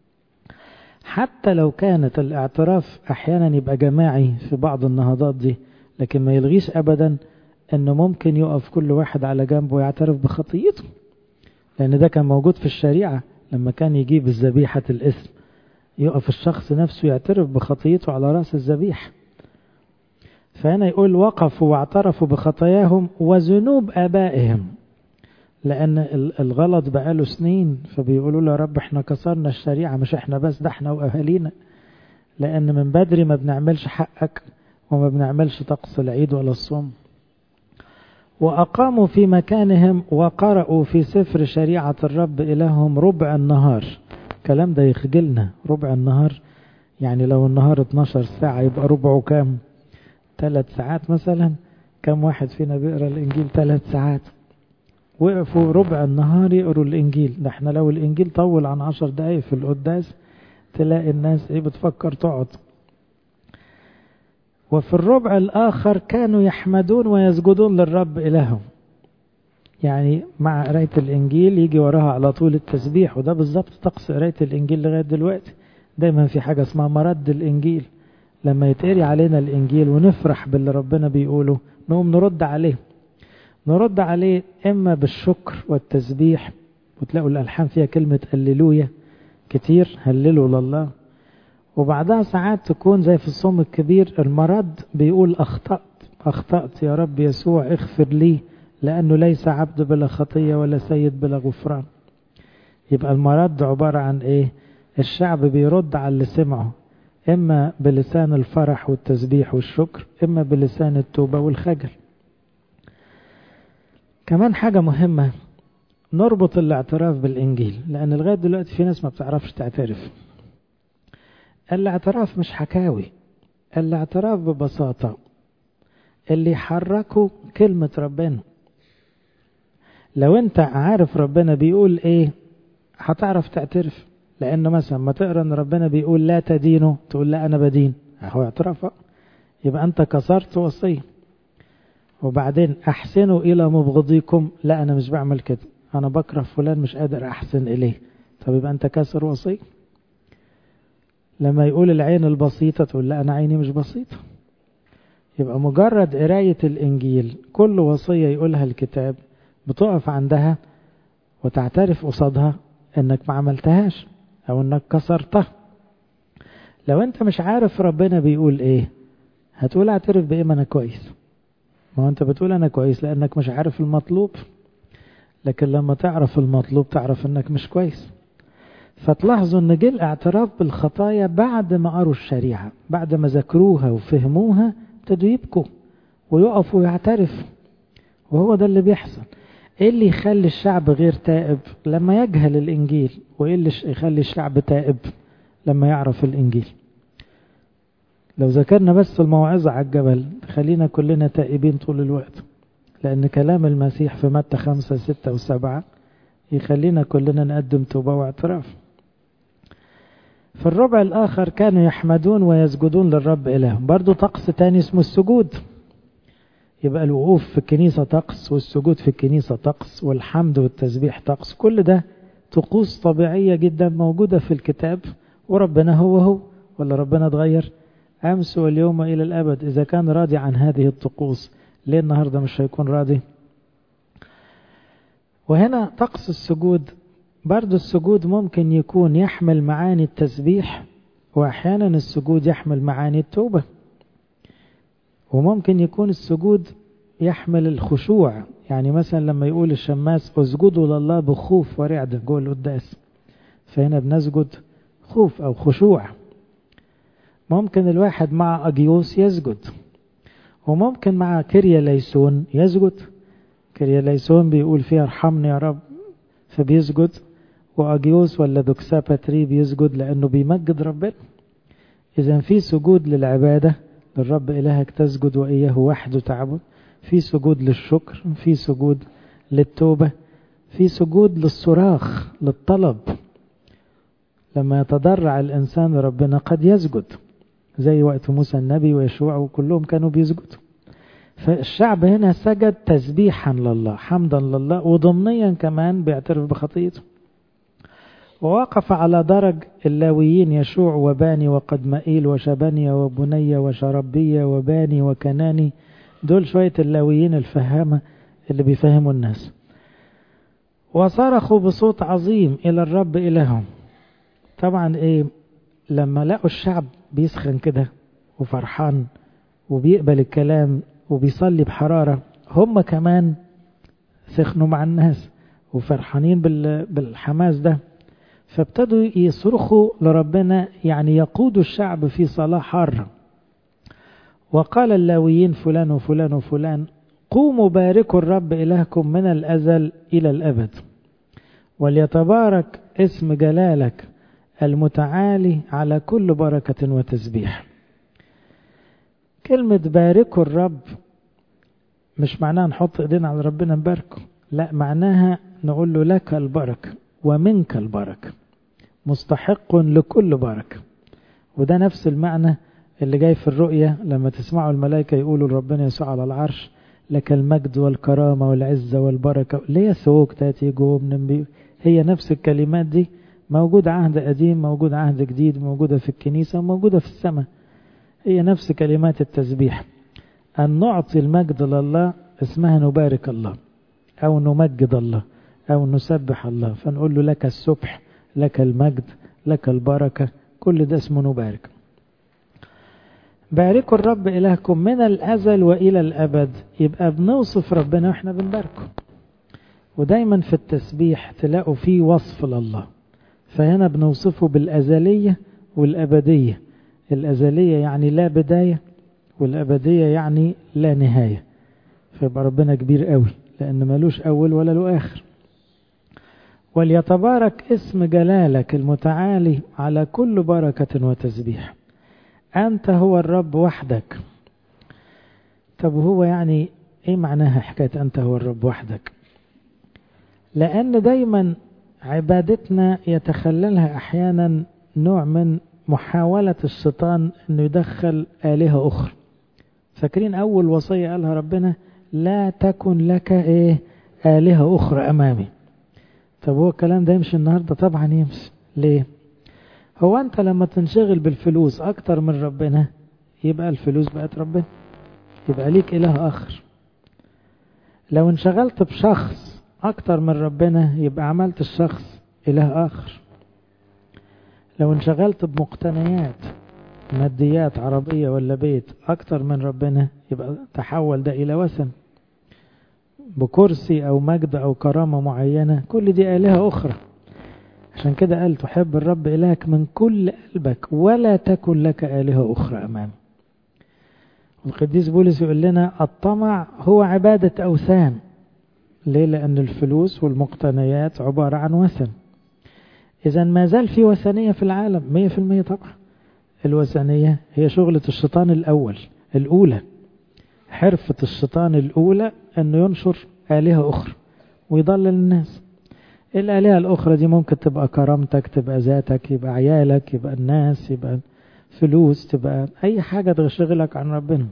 حتى لو كانت الاعتراف أحيانا يبقى جماعي في بعض النهضات دي لكن ما يلغيش أبدا أنه ممكن يقف كل واحد على جنبه ويعترف بخطيته لأن ده كان موجود في الشريعة لما كان يجيب الذبيحة الاسم يقف الشخص نفسه يعترف بخطيته على رأس الذبيحة فهنا يقول وقفوا واعترفوا بخطاياهم وذنوب آبائهم لأن الغلط بقاله سنين فبيقولوا له يا رب احنا كسرنا الشريعة مش احنا بس ده احنا وأهالينا لأن من بدري ما بنعملش حقك وما بنعملش طقس العيد ولا الصوم وأقاموا في مكانهم وقرأوا في سفر شريعة الرب إلههم ربع النهار الكلام ده يخجلنا ربع النهار يعني لو النهار 12 ساعة يبقى ربعه كام ثلاث ساعات مثلا كم واحد فينا بيقرأ الإنجيل ثلاث ساعات وقفوا ربع النهار يقروا الإنجيل ده احنا لو الإنجيل طول عن عشر دقايق في القداس تلاقي الناس ايه بتفكر تقعد وفي الربع الآخر كانوا يحمدون ويسجدون للرب إلههم يعني مع قراية الإنجيل يجي وراها على طول التسبيح وده بالظبط طقس قراية الإنجيل لغاية دلوقتي دايما في حاجة اسمها مرد الإنجيل لما يتقري علينا الإنجيل ونفرح باللي ربنا بيقوله نقوم نرد عليه نرد عليه إما بالشكر والتسبيح وتلاقوا الألحان فيها كلمة هللويا كتير هللوا لله وبعدها ساعات تكون زي في الصوم الكبير المرد بيقول أخطأت أخطأت يا رب يسوع اغفر لي لأنه ليس عبد بلا خطية ولا سيد بلا غفران يبقى المرد عبارة عن إيه الشعب بيرد على اللي سمعه إما بلسان الفرح والتسبيح والشكر إما بلسان التوبة والخجل كمان حاجة مهمة نربط الاعتراف بالإنجيل لأن لغاية دلوقتي في ناس ما بتعرفش تعترف الاعتراف مش حكاوي الاعتراف ببساطة اللي يحركه كلمة ربنا لو انت عارف ربنا بيقول ايه هتعرف تعترف لانه مثلا ما تقرا ان ربنا بيقول لا تدينه تقول لا انا بدين هو اعتراف يبقى أنت كسرت وصية وبعدين أحسنوا إلى مبغضيكم لا أنا مش بعمل كده أنا بكره فلان مش قادر أحسن إليه طب يبقى أنت كسر وصية لما يقول العين البسيطة تقول لا أنا عيني مش بسيطة يبقى مجرد قراية الإنجيل كل وصية يقولها الكتاب بتقف عندها وتعترف قصادها إنك ما عملتهاش أو إنك كسرتها لو أنت مش عارف ربنا بيقول إيه هتقول اعترف بإيه ما أنا كويس ما هو أنت بتقول أنا كويس لأنك مش عارف المطلوب لكن لما تعرف المطلوب تعرف إنك مش كويس فتلاحظوا ان جه الاعتراف بالخطايا بعد ما قروا الشريعة بعد ما ذاكروها وفهموها ابتدوا يبكوا ويقفوا ويعترفوا وهو ده اللي بيحصل ايه اللي يخلي الشعب غير تائب لما يجهل الانجيل وايه اللي يخلي الشعب تائب لما يعرف الانجيل لو ذكرنا بس الموعظة على الجبل خلينا كلنا تائبين طول الوقت لأن كلام المسيح في متى خمسة ستة وسبعة يخلينا كلنا نقدم توبة واعتراف في الربع الآخر كانوا يحمدون ويسجدون للرب إله برضو طقس تاني اسمه السجود يبقى الوقوف في الكنيسة طقس والسجود في الكنيسة طقس والحمد والتسبيح طقس كل ده طقوس طبيعية جدا موجودة في الكتاب وربنا هو هو ولا ربنا اتغير أمس واليوم إلى الأبد إذا كان راضي عن هذه الطقوس ليه النهاردة مش هيكون راضي وهنا طقس السجود برضو السجود ممكن يكون يحمل معاني التسبيح وأحيانا السجود يحمل معاني التوبة وممكن يكون السجود يحمل الخشوع يعني مثلا لما يقول الشماس اسجدوا لله بخوف ورعدة جوه القداس فهنا بنسجد خوف أو خشوع ممكن الواحد مع أجيوس يسجد وممكن مع كريا ليسون يسجد كريا ليسون بيقول فيها ارحمني يا رب فبيسجد وأجيوس ولا دوكسا باتري بيسجد لأنه بيمجد ربنا إذا في سجود للعبادة للرب إلهك تسجد وإياه وحده تعبد في سجود للشكر في سجود للتوبة في سجود للصراخ للطلب لما يتضرع الإنسان لربنا قد يسجد زي وقت موسى النبي ويشوع وكلهم كانوا بيسجدوا فالشعب هنا سجد تسبيحا لله حمدا لله وضمنيا كمان بيعترف بخطيئته ووقف على درج اللاويين يشوع وباني وقدمائيل وشبانيا وبنية وشربية وباني وكناني دول شوية اللاويين الفهامة اللي بيفهموا الناس وصرخوا بصوت عظيم إلى الرب إلههم طبعا إيه لما لقوا الشعب بيسخن كده وفرحان وبيقبل الكلام وبيصلي بحرارة هم كمان سخنوا مع الناس وفرحانين بالحماس ده فابتدوا يصرخوا لربنا يعني يقودوا الشعب في صلاة حارة وقال اللاويين فلان وفلان وفلان قوموا باركوا الرب إلهكم من الأزل إلى الأبد وليتبارك اسم جلالك المتعالي على كل بركة وتسبيح كلمة باركوا الرب مش معناها نحط ايدينا على ربنا نباركه لا معناها نقول له لك البركة ومنك البركة مستحق لكل بركة وده نفس المعنى اللي جاي في الرؤية لما تسمعوا الملائكة يقولوا لربنا يسوع على العرش لك المجد والكرامة والعزة والبركة ليه سوق تاتي جوه هي نفس الكلمات دي موجود عهد قديم موجود عهد جديد موجودة في الكنيسة موجودة في السماء هي نفس كلمات التسبيح أن نعطي المجد لله اسمها نبارك الله أو نمجد الله أو نسبح الله فنقول له لك السبح لك المجد لك البركة كل ده اسمه نبارك باركوا الرب إلهكم من الأزل وإلى الأبد يبقى بنوصف ربنا وإحنا بنباركه ودايما في التسبيح تلاقوا فيه وصف لله فهنا بنوصفه بالأزلية والأبدية الأزلية يعني لا بداية والأبدية يعني لا نهاية فيبقى ربنا كبير قوي لأن ملوش أول ولا له آخر وليتبارك اسم جلالك المتعالي على كل بركة وتسبيح أنت هو الرب وحدك طب هو يعني إيه معناها حكاية أنت هو الرب وحدك لأن دايما عبادتنا يتخللها أحيانا نوع من محاولة الشيطان انه يدخل آلهة أخرى فاكرين أول وصية قالها ربنا لا تكن لك إيه آلهة أخرى أمامي طب هو الكلام ده يمشي النهاردة طبعا يمشي ليه هو أنت لما تنشغل بالفلوس أكتر من ربنا يبقى الفلوس بقت ربنا يبقى ليك إله آخر لو انشغلت بشخص أكتر من ربنا يبقى عملت الشخص إله آخر لو انشغلت بمقتنيات ماديات عربية ولا بيت أكتر من ربنا يبقى تحول ده إلى وثن بكرسي أو مجد أو كرامة معينة كل دي آلهة أخرى عشان كده قال تحب الرب إلهك من كل قلبك ولا تكن لك آلهة أخرى أمامه القديس بولس يقول لنا الطمع هو عبادة أوثان ليه لأن الفلوس والمقتنيات عبارة عن وثن إذا ما زال في وثنية في العالم مية في المية طبعا الوثنية هي شغلة الشيطان الأول الأولى حرفة الشيطان الأولى أنه ينشر آلهة أخرى ويضلل الناس الآلهة الأخرى دي ممكن تبقى كرامتك تبقى ذاتك يبقى عيالك يبقى الناس يبقى فلوس تبقى أي حاجة تشغلك عن ربنا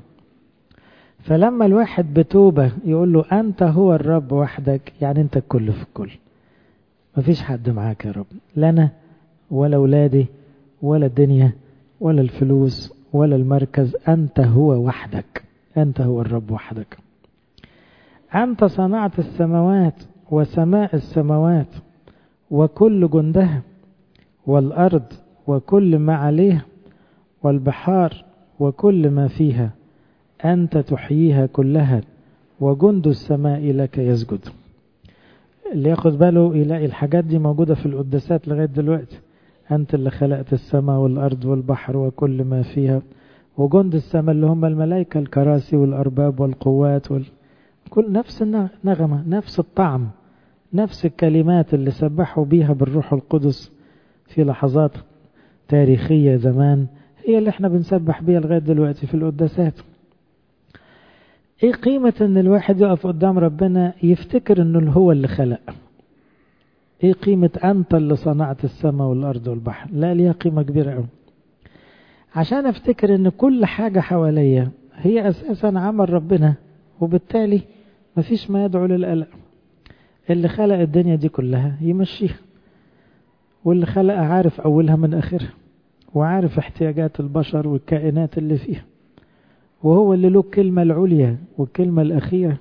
فلما الواحد بتوبة يقول له أنت هو الرب وحدك يعني أنت الكل في الكل مفيش حد معاك يا رب لا أنا ولا أولادي ولا الدنيا ولا الفلوس ولا المركز أنت هو وحدك أنت هو الرب وحدك أنت صنعت السماوات وسماء السماوات وكل جندها والأرض وكل ما عليها والبحار وكل ما فيها أنت تحييها كلها وجند السماء لك يسجد اللي ياخد باله يلاقي الحاجات دي موجودة في القداسات لغاية دلوقتي أنت اللي خلقت السماء والأرض والبحر وكل ما فيها وجند السماء اللي هم الملائكة الكراسي والأرباب والقوات وال... كل نفس النغمة نفس الطعم نفس الكلمات اللي سبحوا بيها بالروح القدس في لحظات تاريخية زمان هي اللي احنا بنسبح بيها لغاية دلوقتي في القداسات ايه قيمة ان الواحد يقف قدام ربنا يفتكر انه هو اللي خلق ايه قيمة انت اللي صنعت السماء والارض والبحر لا ليها قيمة كبيرة قوي عشان افتكر ان كل حاجة حواليا هي اساسا عمل ربنا وبالتالي مفيش ما يدعو للقلق اللي خلق الدنيا دي كلها يمشيها واللي خلقها عارف اولها من اخرها وعارف احتياجات البشر والكائنات اللي فيها وهو اللي له الكلمة العليا والكلمة الأخيرة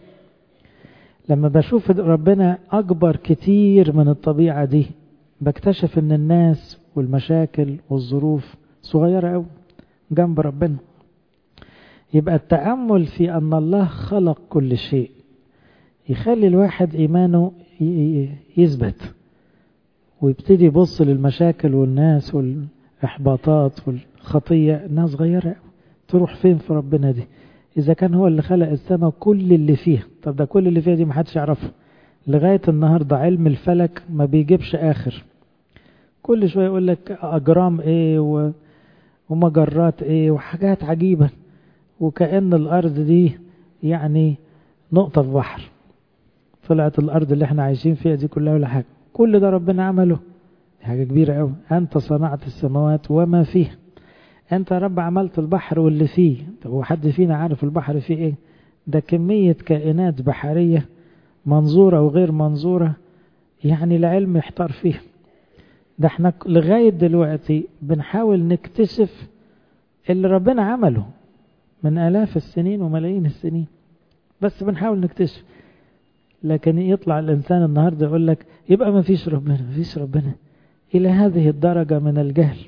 لما بشوف ربنا أكبر كتير من الطبيعة دي بكتشف ان الناس والمشاكل والظروف صغيرة أوي جنب ربنا يبقى التأمل في أن الله خلق كل شيء يخلي الواحد إيمانه يثبت ويبتدي يبص للمشاكل والناس والإحباطات والخطية إنها صغيرة تروح فين في ربنا دي إذا كان هو اللي خلق السماء كل اللي فيها طب ده كل اللي فيها دي محدش يعرفه لغاية النهاردة علم الفلك ما بيجيبش آخر كل شوية يقول لك أجرام إيه و... ومجرات إيه وحاجات عجيبة وكأن الأرض دي يعني نقطة في بحر طلعت الأرض اللي احنا عايشين فيها دي كلها ولا حاجة كل ده ربنا عمله دي حاجة كبيرة أوي أنت صنعت السماوات وما فيها أنت يا رب عملت البحر واللي فيه طب هو حد فينا عارف البحر فيه إيه ده كمية كائنات بحرية منظورة وغير منظورة يعني العلم يحتار فيها ده احنا لغاية دلوقتي بنحاول نكتشف اللي ربنا عمله من آلاف السنين وملايين السنين بس بنحاول نكتشف لكن يطلع الإنسان النهاردة يقول لك يبقى ما فيش ربنا ما فيش ربنا إلى هذه الدرجة من الجهل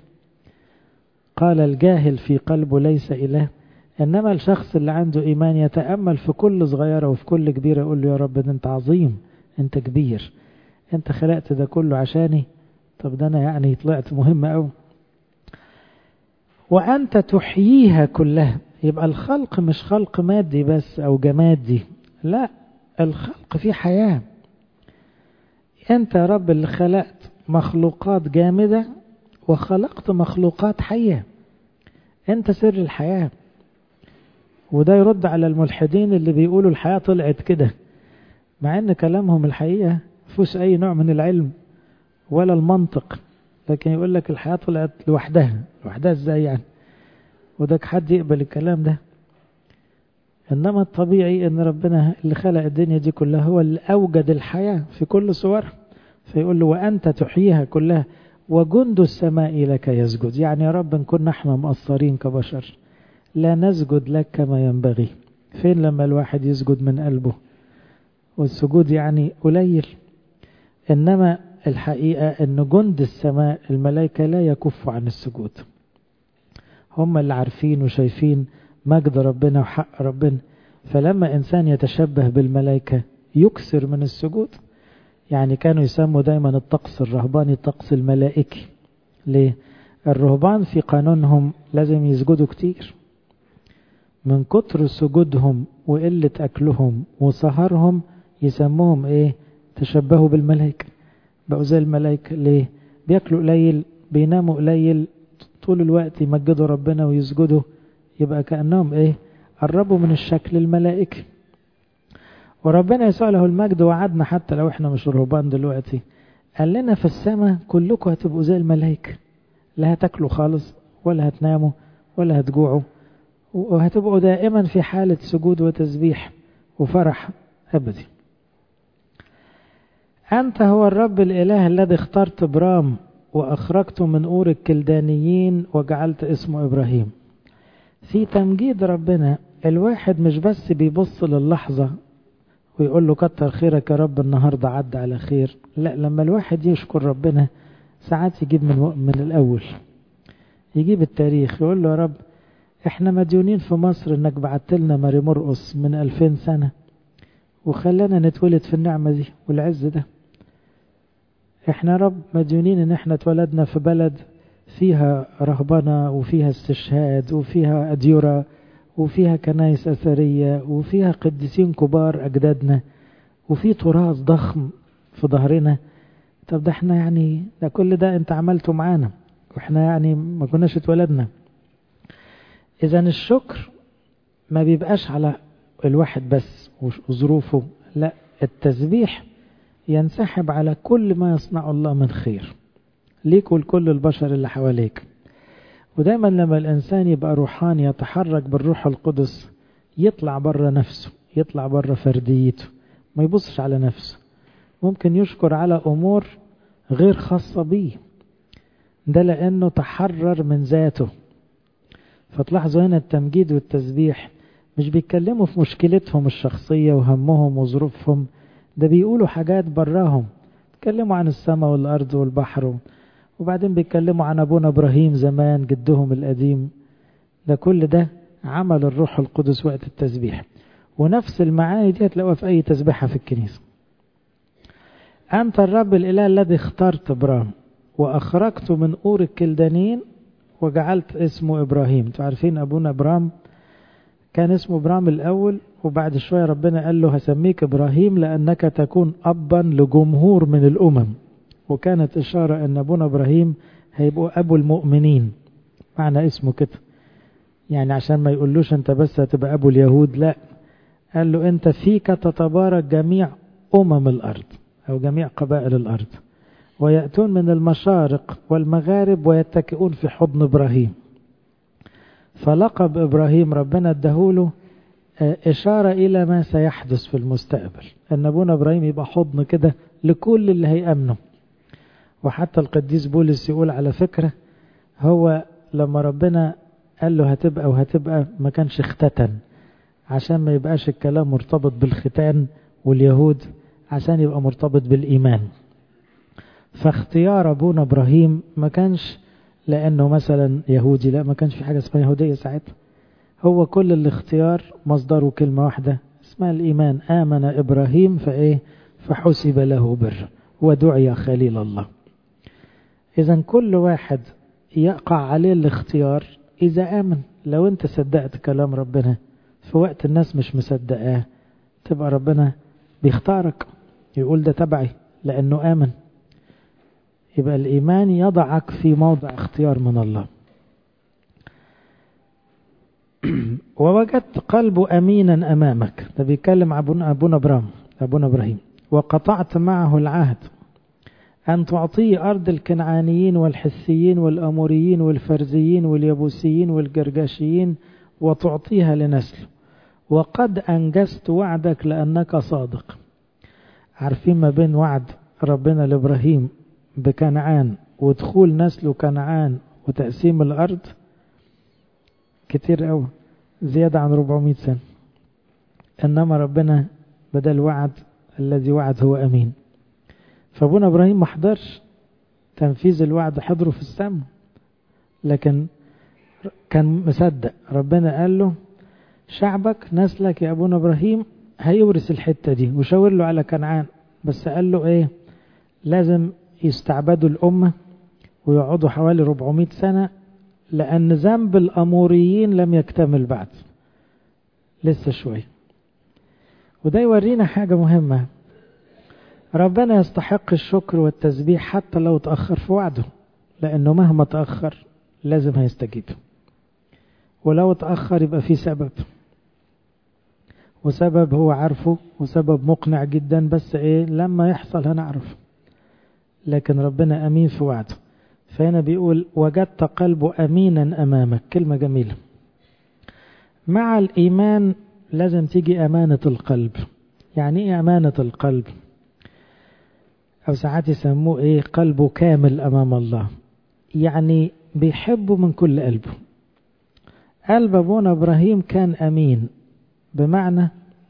قال الجاهل في قلبه ليس إله إنما الشخص اللي عنده إيمان يتأمل في كل صغيرة وفي كل كبيرة يقول له يا رب ده أنت عظيم أنت كبير أنت خلقت ده كله عشاني طب ده أنا يعني طلعت مهم أوي وأنت تحييها كلها يبقى الخلق مش خلق مادي بس أو جمادي لا الخلق فيه حياة أنت يا رب اللي خلقت مخلوقات جامدة وخلقت مخلوقات حية أنت سر الحياة وده يرد على الملحدين اللي بيقولوا الحياة طلعت كده مع أن كلامهم الحقيقة فيهوش أي نوع من العلم ولا المنطق لكن يقول لك الحياة طلعت لوحدها لوحدها ازاي يعني وده حد يقبل الكلام ده إنما الطبيعي إن ربنا اللي خلق الدنيا دي كلها هو اللي أوجد الحياة في كل صورها فيقول له وأنت تحييها كلها وجند السماء لك يسجد يعني يا رب نكون نحن مقصرين كبشر لا نسجد لك كما ينبغي فين لما الواحد يسجد من قلبه والسجود يعني قليل إنما الحقيقة أن جند السماء الملائكة لا يكفوا عن السجود هم اللي عارفين وشايفين مجد ربنا وحق ربنا فلما إنسان يتشبه بالملائكة يكسر من السجود يعني كانوا يسموا دايما الطقس الرهباني الطقس الملائكي ليه؟ الرهبان في قانونهم لازم يسجدوا كتير من كتر سجودهم وقلة أكلهم وسهرهم يسموهم إيه تشبهوا بالملائكة بقوا زي الملائكة ليه بياكلوا قليل بيناموا قليل طول الوقت يمجدوا ربنا ويسجدوا يبقى كأنهم إيه قربوا من الشكل الملائكي وربنا يسوع له المجد وعدنا حتى لو احنا مش رهبان دلوقتي قال لنا في السماء كلكم هتبقوا زي الملائكة لا هتاكلوا خالص ولا هتناموا ولا هتجوعوا وهتبقوا دائما في حالة سجود وتسبيح وفرح أبدي أنت هو الرب الإله الذي اخترت برام وأخرجته من أور الكلدانيين وجعلت اسمه إبراهيم في تمجيد ربنا الواحد مش بس بيبص للحظة ويقول له كتر خيرك يا رب النهاردة عدى على خير لا لما الواحد يشكر ربنا ساعات يجيب من, من الأول يجيب التاريخ يقول له يا رب احنا مديونين في مصر انك بعت لنا ماري مرقص من ألفين سنة وخلانا نتولد في النعمة دي والعز ده احنا رب مديونين ان احنا اتولدنا في بلد فيها رهبنة وفيها استشهاد وفيها أديرة وفيها كنايس أثرية وفيها قديسين كبار أجدادنا وفي تراث ضخم في ظهرنا طب ده احنا يعني ده كل ده انت عملته معانا واحنا يعني ما كناش اتولدنا اذا الشكر ما بيبقاش على الواحد بس وظروفه لا التسبيح ينسحب على كل ما يصنع الله من خير ليك ولكل البشر اللي حواليك ودايما لما الإنسان يبقى روحاني يتحرك بالروح القدس يطلع بره نفسه يطلع بره فرديته ما يبصش على نفسه ممكن يشكر على أمور غير خاصة بيه ده لأنه تحرر من ذاته فتلاحظوا هنا التمجيد والتسبيح مش بيتكلموا في مشكلتهم الشخصية وهمهم وظروفهم ده بيقولوا حاجات براهم بيتكلموا عن السماء والأرض والبحر وبعدين بيتكلموا عن أبونا إبراهيم زمان جدهم القديم ده كل ده عمل الروح القدس وقت التسبيح ونفس المعاني دي هتلاقوها في أي تسبيحة في الكنيسة أنت الرب الإله الذي اخترت إبراهيم وأخرجت من أور الكلدانين وجعلت اسمه إبراهيم انتوا عارفين أبونا إبراهيم كان اسمه إبراهيم الأول وبعد شوية ربنا قال له هسميك إبراهيم لأنك تكون أبا لجمهور من الأمم وكانت إشارة أن أبونا إبراهيم هيبقوا أبو المؤمنين معنى اسمه كده يعني عشان ما يقولوش أنت بس هتبقى أبو اليهود لا قال له أنت فيك تتبارك جميع أمم الأرض أو جميع قبائل الأرض ويأتون من المشارق والمغارب ويتكئون في حضن إبراهيم فلقب إبراهيم ربنا ادهوله إشارة إلى ما سيحدث في المستقبل أن أبونا إبراهيم يبقى حضن كده لكل اللي هيأمنه وحتى القديس بولس يقول على فكرة هو لما ربنا قال له هتبقى وهتبقى ما كانش اختتن عشان ما يبقاش الكلام مرتبط بالختان واليهود عشان يبقى مرتبط بالإيمان فاختيار أبونا إبراهيم ما كانش لأنه مثلا يهودي لا ما كانش في حاجة اسمها يهودية ساعتها هو كل الاختيار مصدره كلمة واحدة اسمها الإيمان آمن إبراهيم فإيه فحسب له بر ودعي خليل الله إذا كل واحد يقع عليه الاختيار إذا آمن لو أنت صدقت كلام ربنا في وقت الناس مش مصدقاه تبقى ربنا بيختارك يقول ده تبعي لأنه آمن يبقى الإيمان يضعك في موضع اختيار من الله ووجدت قلبه أمينا أمامك ده بيتكلم أبونا أبونا إبراهيم أبونا إبراهيم وقطعت معه العهد أن تعطيه أرض الكنعانيين والحسيين والأموريين والفرزيين واليبوسيين والجرجاشيين وتعطيها لنسله وقد أنجزت وعدك لأنك صادق عارفين ما بين وعد ربنا لإبراهيم بكنعان ودخول نسله كنعان وتقسيم الأرض كتير قوي زيادة عن 400 سنة إنما ربنا بدل وعد الذي وعد هو أمين فابونا إبراهيم ما حضرش تنفيذ الوعد حضره في السماء لكن كان مصدق ربنا قال له شعبك نسلك يا ابونا ابراهيم هيورث الحته دي وشاور له على كنعان بس قال له ايه لازم يستعبدوا الامه ويقعدوا حوالي 400 سنه لان ذنب الاموريين لم يكتمل بعد لسه شويه وده يورينا حاجه مهمه ربنا يستحق الشكر والتسبيح حتى لو تاخر في وعده لانه مهما تاخر لازم هيستجيب ولو اتأخر يبقى في سبب وسبب هو عارفه وسبب مقنع جدا بس ايه لما يحصل هنعرف لكن ربنا أمين في وعده فهنا بيقول وجدت قلبه أمينا أمامك كلمة جميلة مع الإيمان لازم تيجي أمانة القلب يعني إيه أمانة القلب أو ساعات يسموه إيه قلبه كامل أمام الله يعني بيحبه من كل قلبه قلب أبونا إبراهيم كان أمين بمعنى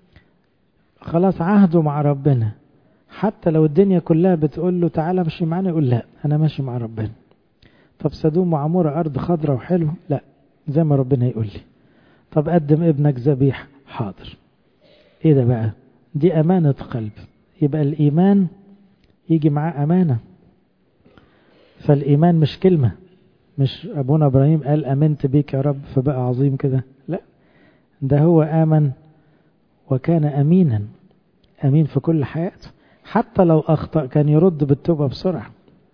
خلاص عهده مع ربنا حتى لو الدنيا كلها بتقول له تعالى مشي معانا يقول لا أنا ماشي مع ربنا طب سدوم وعمورة أرض خضرة وحلو لا زي ما ربنا يقول لي طب قدم ابنك ذبيح حاضر ايه ده بقى دي أمانة قلب يبقى الإيمان يجي معاه أمانة فالإيمان مش كلمة مش أبونا إبراهيم قال أمنت بيك يا رب فبقى عظيم كده لا ده هو آمن وكان أمينا أمين في كل حياته حتى لو أخطأ كان يرد بالتوبة بسرعة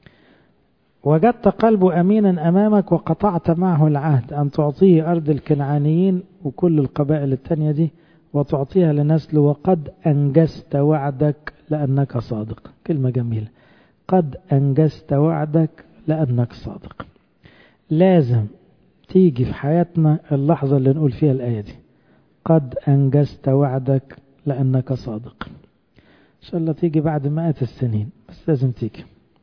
وجدت قلبه أمينا أمامك وقطعت معه العهد أن تعطيه أرض الكنعانيين وكل القبائل التانية دي وتعطيها لنسل وقد أنجزت وعدك لأنك صادق كلمة جميلة قد أنجزت وعدك لأنك صادق لازم تيجي في حياتنا اللحظة اللي نقول فيها الآية دي قد أنجزت وعدك لأنك صادق إن شاء الله تيجي بعد مئات السنين بس لازم تيجي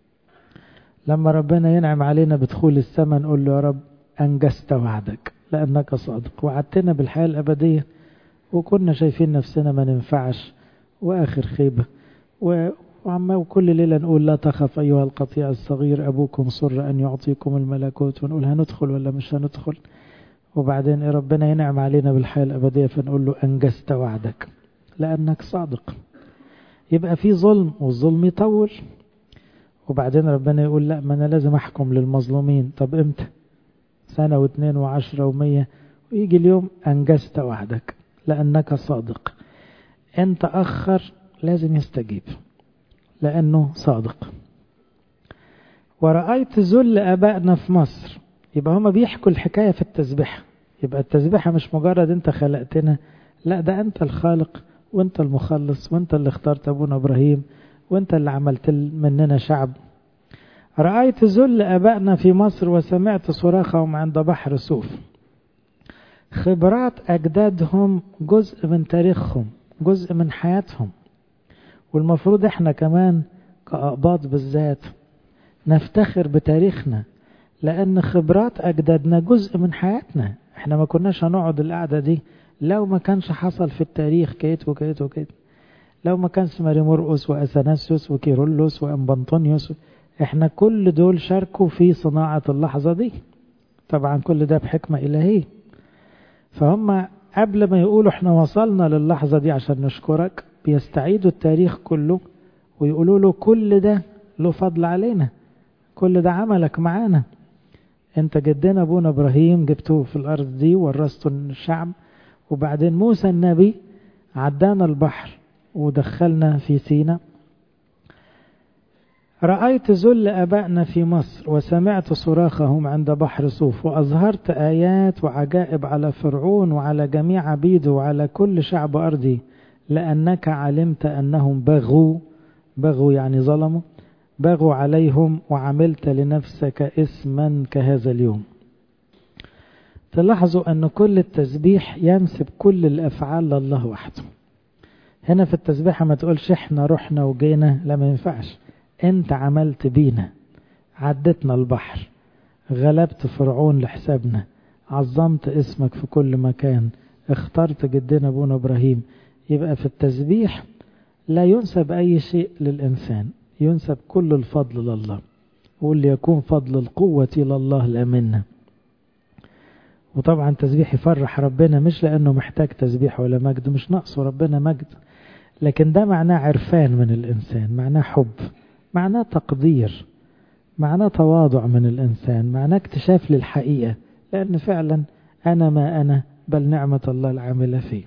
لما ربنا ينعم علينا بدخول السماء نقول له يا رب أنجزت وعدك لأنك صادق وعدتنا بالحياة الأبدية وكنا شايفين نفسنا ما ننفعش وآخر خيبة وعما وكل ليلة نقول لا تخف أيها القطيع الصغير أبوكم صر أن يعطيكم الملكوت ونقول هندخل ولا مش هندخل وبعدين ربنا ينعم علينا بالحياة الأبدية فنقول له أنجزت وعدك لأنك صادق يبقى في ظلم والظلم يطول وبعدين ربنا يقول لا ما أنا لازم أحكم للمظلومين طب إمتى سنة واثنين وعشرة ومية ويجي اليوم أنجزت وعدك لأنك صادق أنت أخر لازم يستجيب لأنه صادق ورأيت ذل أبائنا في مصر يبقى هما بيحكوا الحكاية في التسبيحة يبقى التسبيحة مش مجرد أنت خلقتنا لا ده أنت الخالق وأنت المخلص وأنت اللي اخترت أبونا إبراهيم وأنت اللي عملت مننا شعب رأيت ذل أبائنا في مصر وسمعت صراخهم عند بحر صوف خبرات أجدادهم جزء من تاريخهم جزء من حياتهم والمفروض احنا كمان كأقباط بالذات نفتخر بتاريخنا لأن خبرات أجدادنا جزء من حياتنا احنا ما كناش هنقعد القعدة دي لو ما كانش حصل في التاريخ كيت وكيت وكيت لو ما كانش ماري مرقس وأثناسيوس وكيرلس وأمبنطونيوس احنا كل دول شاركوا في صناعة اللحظة دي طبعا كل ده بحكمة إلهية فهم قبل ما يقولوا احنا وصلنا للحظة دي عشان نشكرك بيستعيدوا التاريخ كله ويقولوا له كل ده له فضل علينا كل ده عملك معانا انت جدنا ابونا ابراهيم جبتوه في الارض دي ورثته الشعب وبعدين موسى النبي عدانا البحر ودخلنا في سينا رأيت ذل أبائنا في مصر وسمعت صراخهم عند بحر صوف وأظهرت آيات وعجائب على فرعون وعلى جميع عبيده وعلى كل شعب أرضي لأنك علمت أنهم بغوا بغوا يعني ظلموا بغوا عليهم وعملت لنفسك اسما كهذا اليوم تلاحظوا أن كل التسبيح ينسب كل الأفعال لله وحده هنا في التسبيحة ما تقولش احنا رحنا وجينا لا ما ينفعش انت عملت بينا عدتنا البحر غلبت فرعون لحسابنا عظمت اسمك في كل مكان اخترت جدنا ابونا ابراهيم يبقى في التسبيح لا ينسب اي شيء للانسان ينسب كل الفضل لله قول ليكون فضل القوة لله لا منا وطبعا تسبيح يفرح ربنا مش لأنه محتاج تسبيح ولا مجد مش ناقصه ربنا مجد لكن ده معناه عرفان من الإنسان معناه حب معناه تقدير معناه تواضع من الإنسان معناه اكتشاف للحقيقة لأن فعلا أنا ما أنا بل نعمة الله العاملة فيه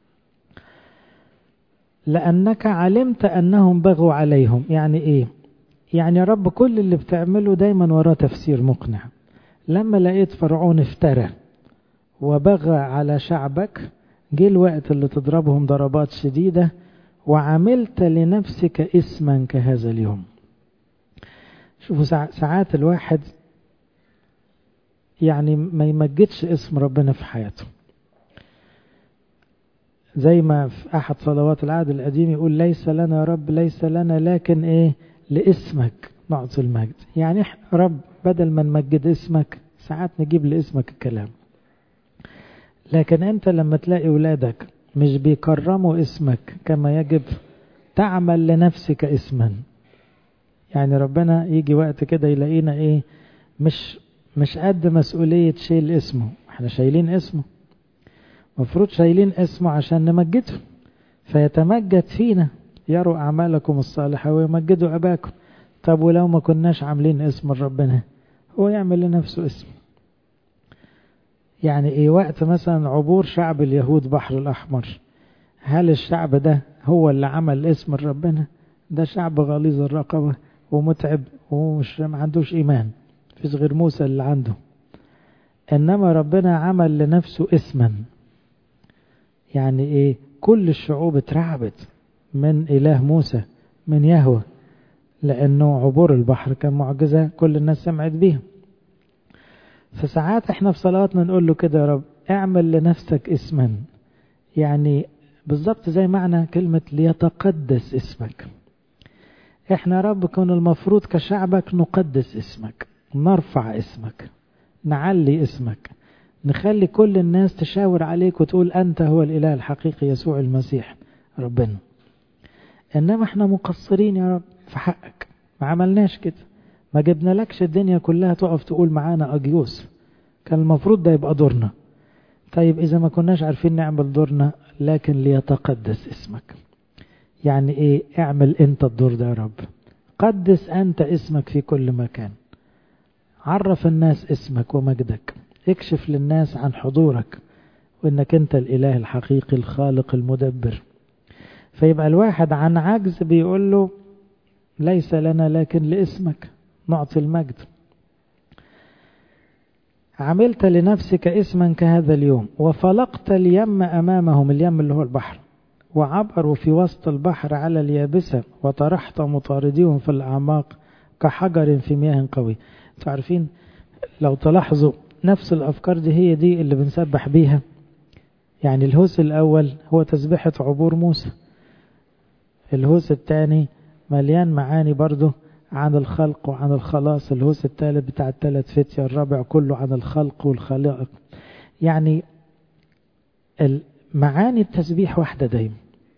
لأنك علمت أنهم بغوا عليهم يعني إيه يعني يا رب كل اللي بتعمله دايما وراه تفسير مقنع لما لقيت فرعون افترى وبغى على شعبك جه الوقت اللي تضربهم ضربات شديدة وعملت لنفسك اسما كهذا اليوم شوفوا ساعات الواحد يعني ما يمجدش اسم ربنا في حياته زي ما في أحد صلوات العهد القديم يقول ليس لنا يا رب ليس لنا لكن إيه لاسمك نعطي المجد يعني رب بدل ما نمجد اسمك ساعات نجيب لاسمك الكلام لكن أنت لما تلاقي ولادك مش بيكرموا اسمك كما يجب تعمل لنفسك اسما يعني ربنا يجي وقت كده يلاقينا ايه مش مش قد مسؤولية شيل اسمه احنا شايلين اسمه مفروض شايلين اسمه عشان نمجده فيتمجد فينا يروا أعمالكم الصالحة ويمجدوا أباكم طب ولو ما كناش عاملين اسم ربنا هو يعمل لنفسه اسم يعني ايه وقت مثلا عبور شعب اليهود بحر الأحمر هل الشعب ده هو اللي عمل اسم ربنا ده شعب غليظ الرقبة ومتعب ومش ما عندوش إيمان فيش غير موسى اللي عنده إنما ربنا عمل لنفسه اسما يعني إيه كل الشعوب اترعبت من إله موسى من يهوه لأنه عبور البحر كان معجزة كل الناس سمعت بيها فساعات احنا في صلواتنا نقول له كده يا رب اعمل لنفسك اسما يعني بالظبط زي معنى كلمة ليتقدس اسمك احنا يا رب كون المفروض كشعبك نقدس اسمك نرفع اسمك نعلي اسمك نخلي كل الناس تشاور عليك وتقول أنت هو الإله الحقيقي يسوع المسيح ربنا إنما احنا مقصرين يا رب في حقك ما عملناش كده ما جبنا لكش الدنيا كلها تقف تقول معانا أجيوس كان المفروض ده يبقى دورنا طيب إذا ما كناش عارفين نعمل دورنا لكن ليتقدس اسمك يعني إيه اعمل أنت الدور ده يا رب قدس أنت اسمك في كل مكان عرف الناس اسمك ومجدك اكشف للناس عن حضورك وانك انت الاله الحقيقي الخالق المدبر فيبقى الواحد عن عجز بيقول له ليس لنا لكن لاسمك نعطي المجد عملت لنفسك اسما كهذا اليوم وفلقت اليم امامهم اليم اللي هو البحر وعبروا في وسط البحر على اليابسة وطرحت مطارديهم في الأعماق كحجر في مياه قوي تعرفين لو تلاحظوا نفس الأفكار دي هي دي اللي بنسبح بيها يعني الهوس الأول هو تسبحة عبور موسى الهوس الثاني مليان معاني برضه عن الخلق وعن الخلاص الهوس الثالث بتاع الثلاث فتية الرابع كله عن الخلق والخلائق يعني معاني التسبيح واحدة دايما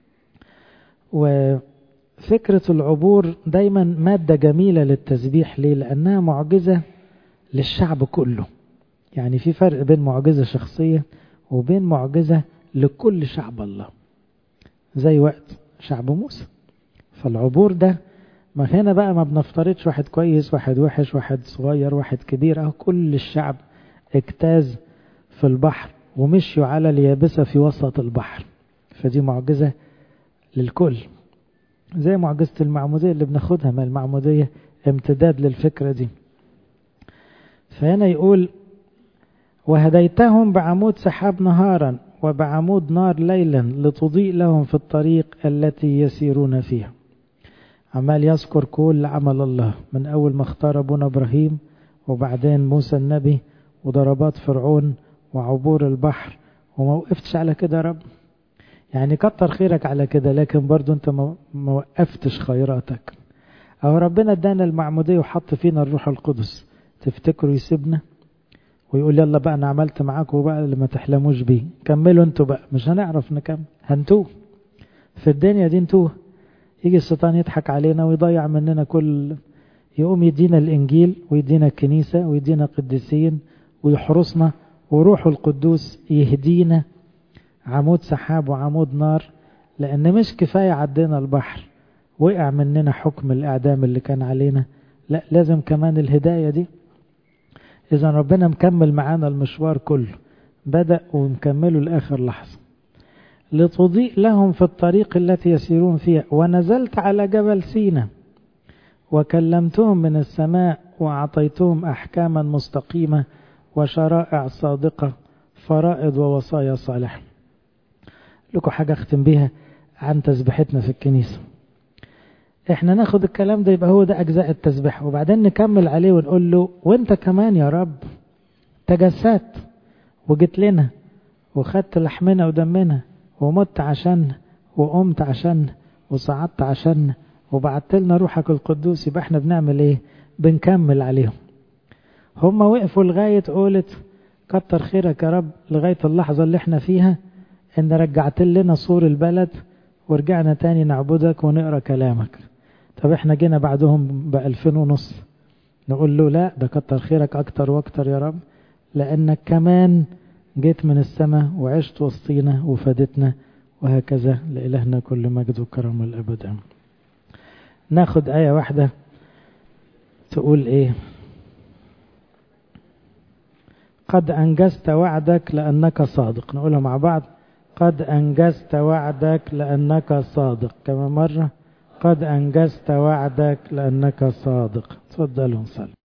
وفكرة العبور دايما مادة جميلة للتسبيح ليه لأنها معجزة للشعب كله يعني في فرق بين معجزة شخصية وبين معجزة لكل شعب الله زي وقت شعب موسى فالعبور ده ما هنا بقى ما بنفترضش واحد كويس واحد وحش واحد صغير واحد كبير اهو كل الشعب اجتاز في البحر ومشيوا على اليابسة في وسط البحر فدي معجزة للكل زي معجزة المعمودية اللي بناخدها ما المعمودية امتداد للفكرة دي فهنا يقول وهديتهم بعمود سحاب نهارا وبعمود نار ليلا لتضيء لهم في الطريق التي يسيرون فيها عمال يذكر كل عمل الله من أول ما اختار أبونا إبراهيم وبعدين موسى النبي وضربات فرعون وعبور البحر وما وقفتش على كده يا رب يعني كتر خيرك على كده لكن برضو انت ما وقفتش خيراتك أو ربنا ادانا المعمودية وحط فينا الروح القدس تفتكروا يسيبنا ويقول يلا بقى انا عملت معاكم بقى اللي ما تحلموش بيه كملوا انتوا بقى مش هنعرف نكمل هنتوه في الدنيا دي نتوه يجي الشيطان يضحك علينا ويضيع مننا كل يقوم يدينا الانجيل ويدينا الكنيسة ويدينا قديسين ويحرسنا وروح القدوس يهدينا عمود سحاب وعمود نار لان مش كفاية عدينا البحر وقع مننا حكم الاعدام اللي كان علينا لا لازم كمان الهداية دي إذا ربنا مكمل معانا المشوار كله بدأ ومكمله لآخر لحظة لتضيء لهم في الطريق التي يسيرون فيها ونزلت على جبل سينا وكلمتهم من السماء وأعطيتهم أحكاما مستقيمة وشرائع صادقة فرائض ووصايا صالحة لكم حاجة أختم بيها عن تسبيحتنا في الكنيسة احنا ناخد الكلام ده يبقى هو ده اجزاء التسبيح وبعدين نكمل عليه ونقول له وانت كمان يا رب تجسدت وجيت لنا وخدت لحمنا ودمنا ومت عشان وقمت عشان وصعدت عشان وبعت لنا روحك القدوس يبقى احنا بنعمل ايه بنكمل عليهم هم وقفوا لغاية قولت كتر خيرك يا رب لغاية اللحظة اللي احنا فيها ان رجعت لنا صور البلد ورجعنا تاني نعبدك ونقرأ كلامك طب احنا جينا بعدهم بألفين ونص نقول له لا ده كتر خيرك أكتر وأكتر يا رب لأنك كمان جيت من السماء وعشت وسطينا وفادتنا وهكذا لإلهنا كل مجد وكرم الأبد ناخد آية واحدة تقول إيه قد أنجزت وعدك لأنك صادق نقولها مع بعض قد أنجزت وعدك لأنك صادق كما مرة قد أنجزت وعدك لأنك صادق تفضلوا نصلي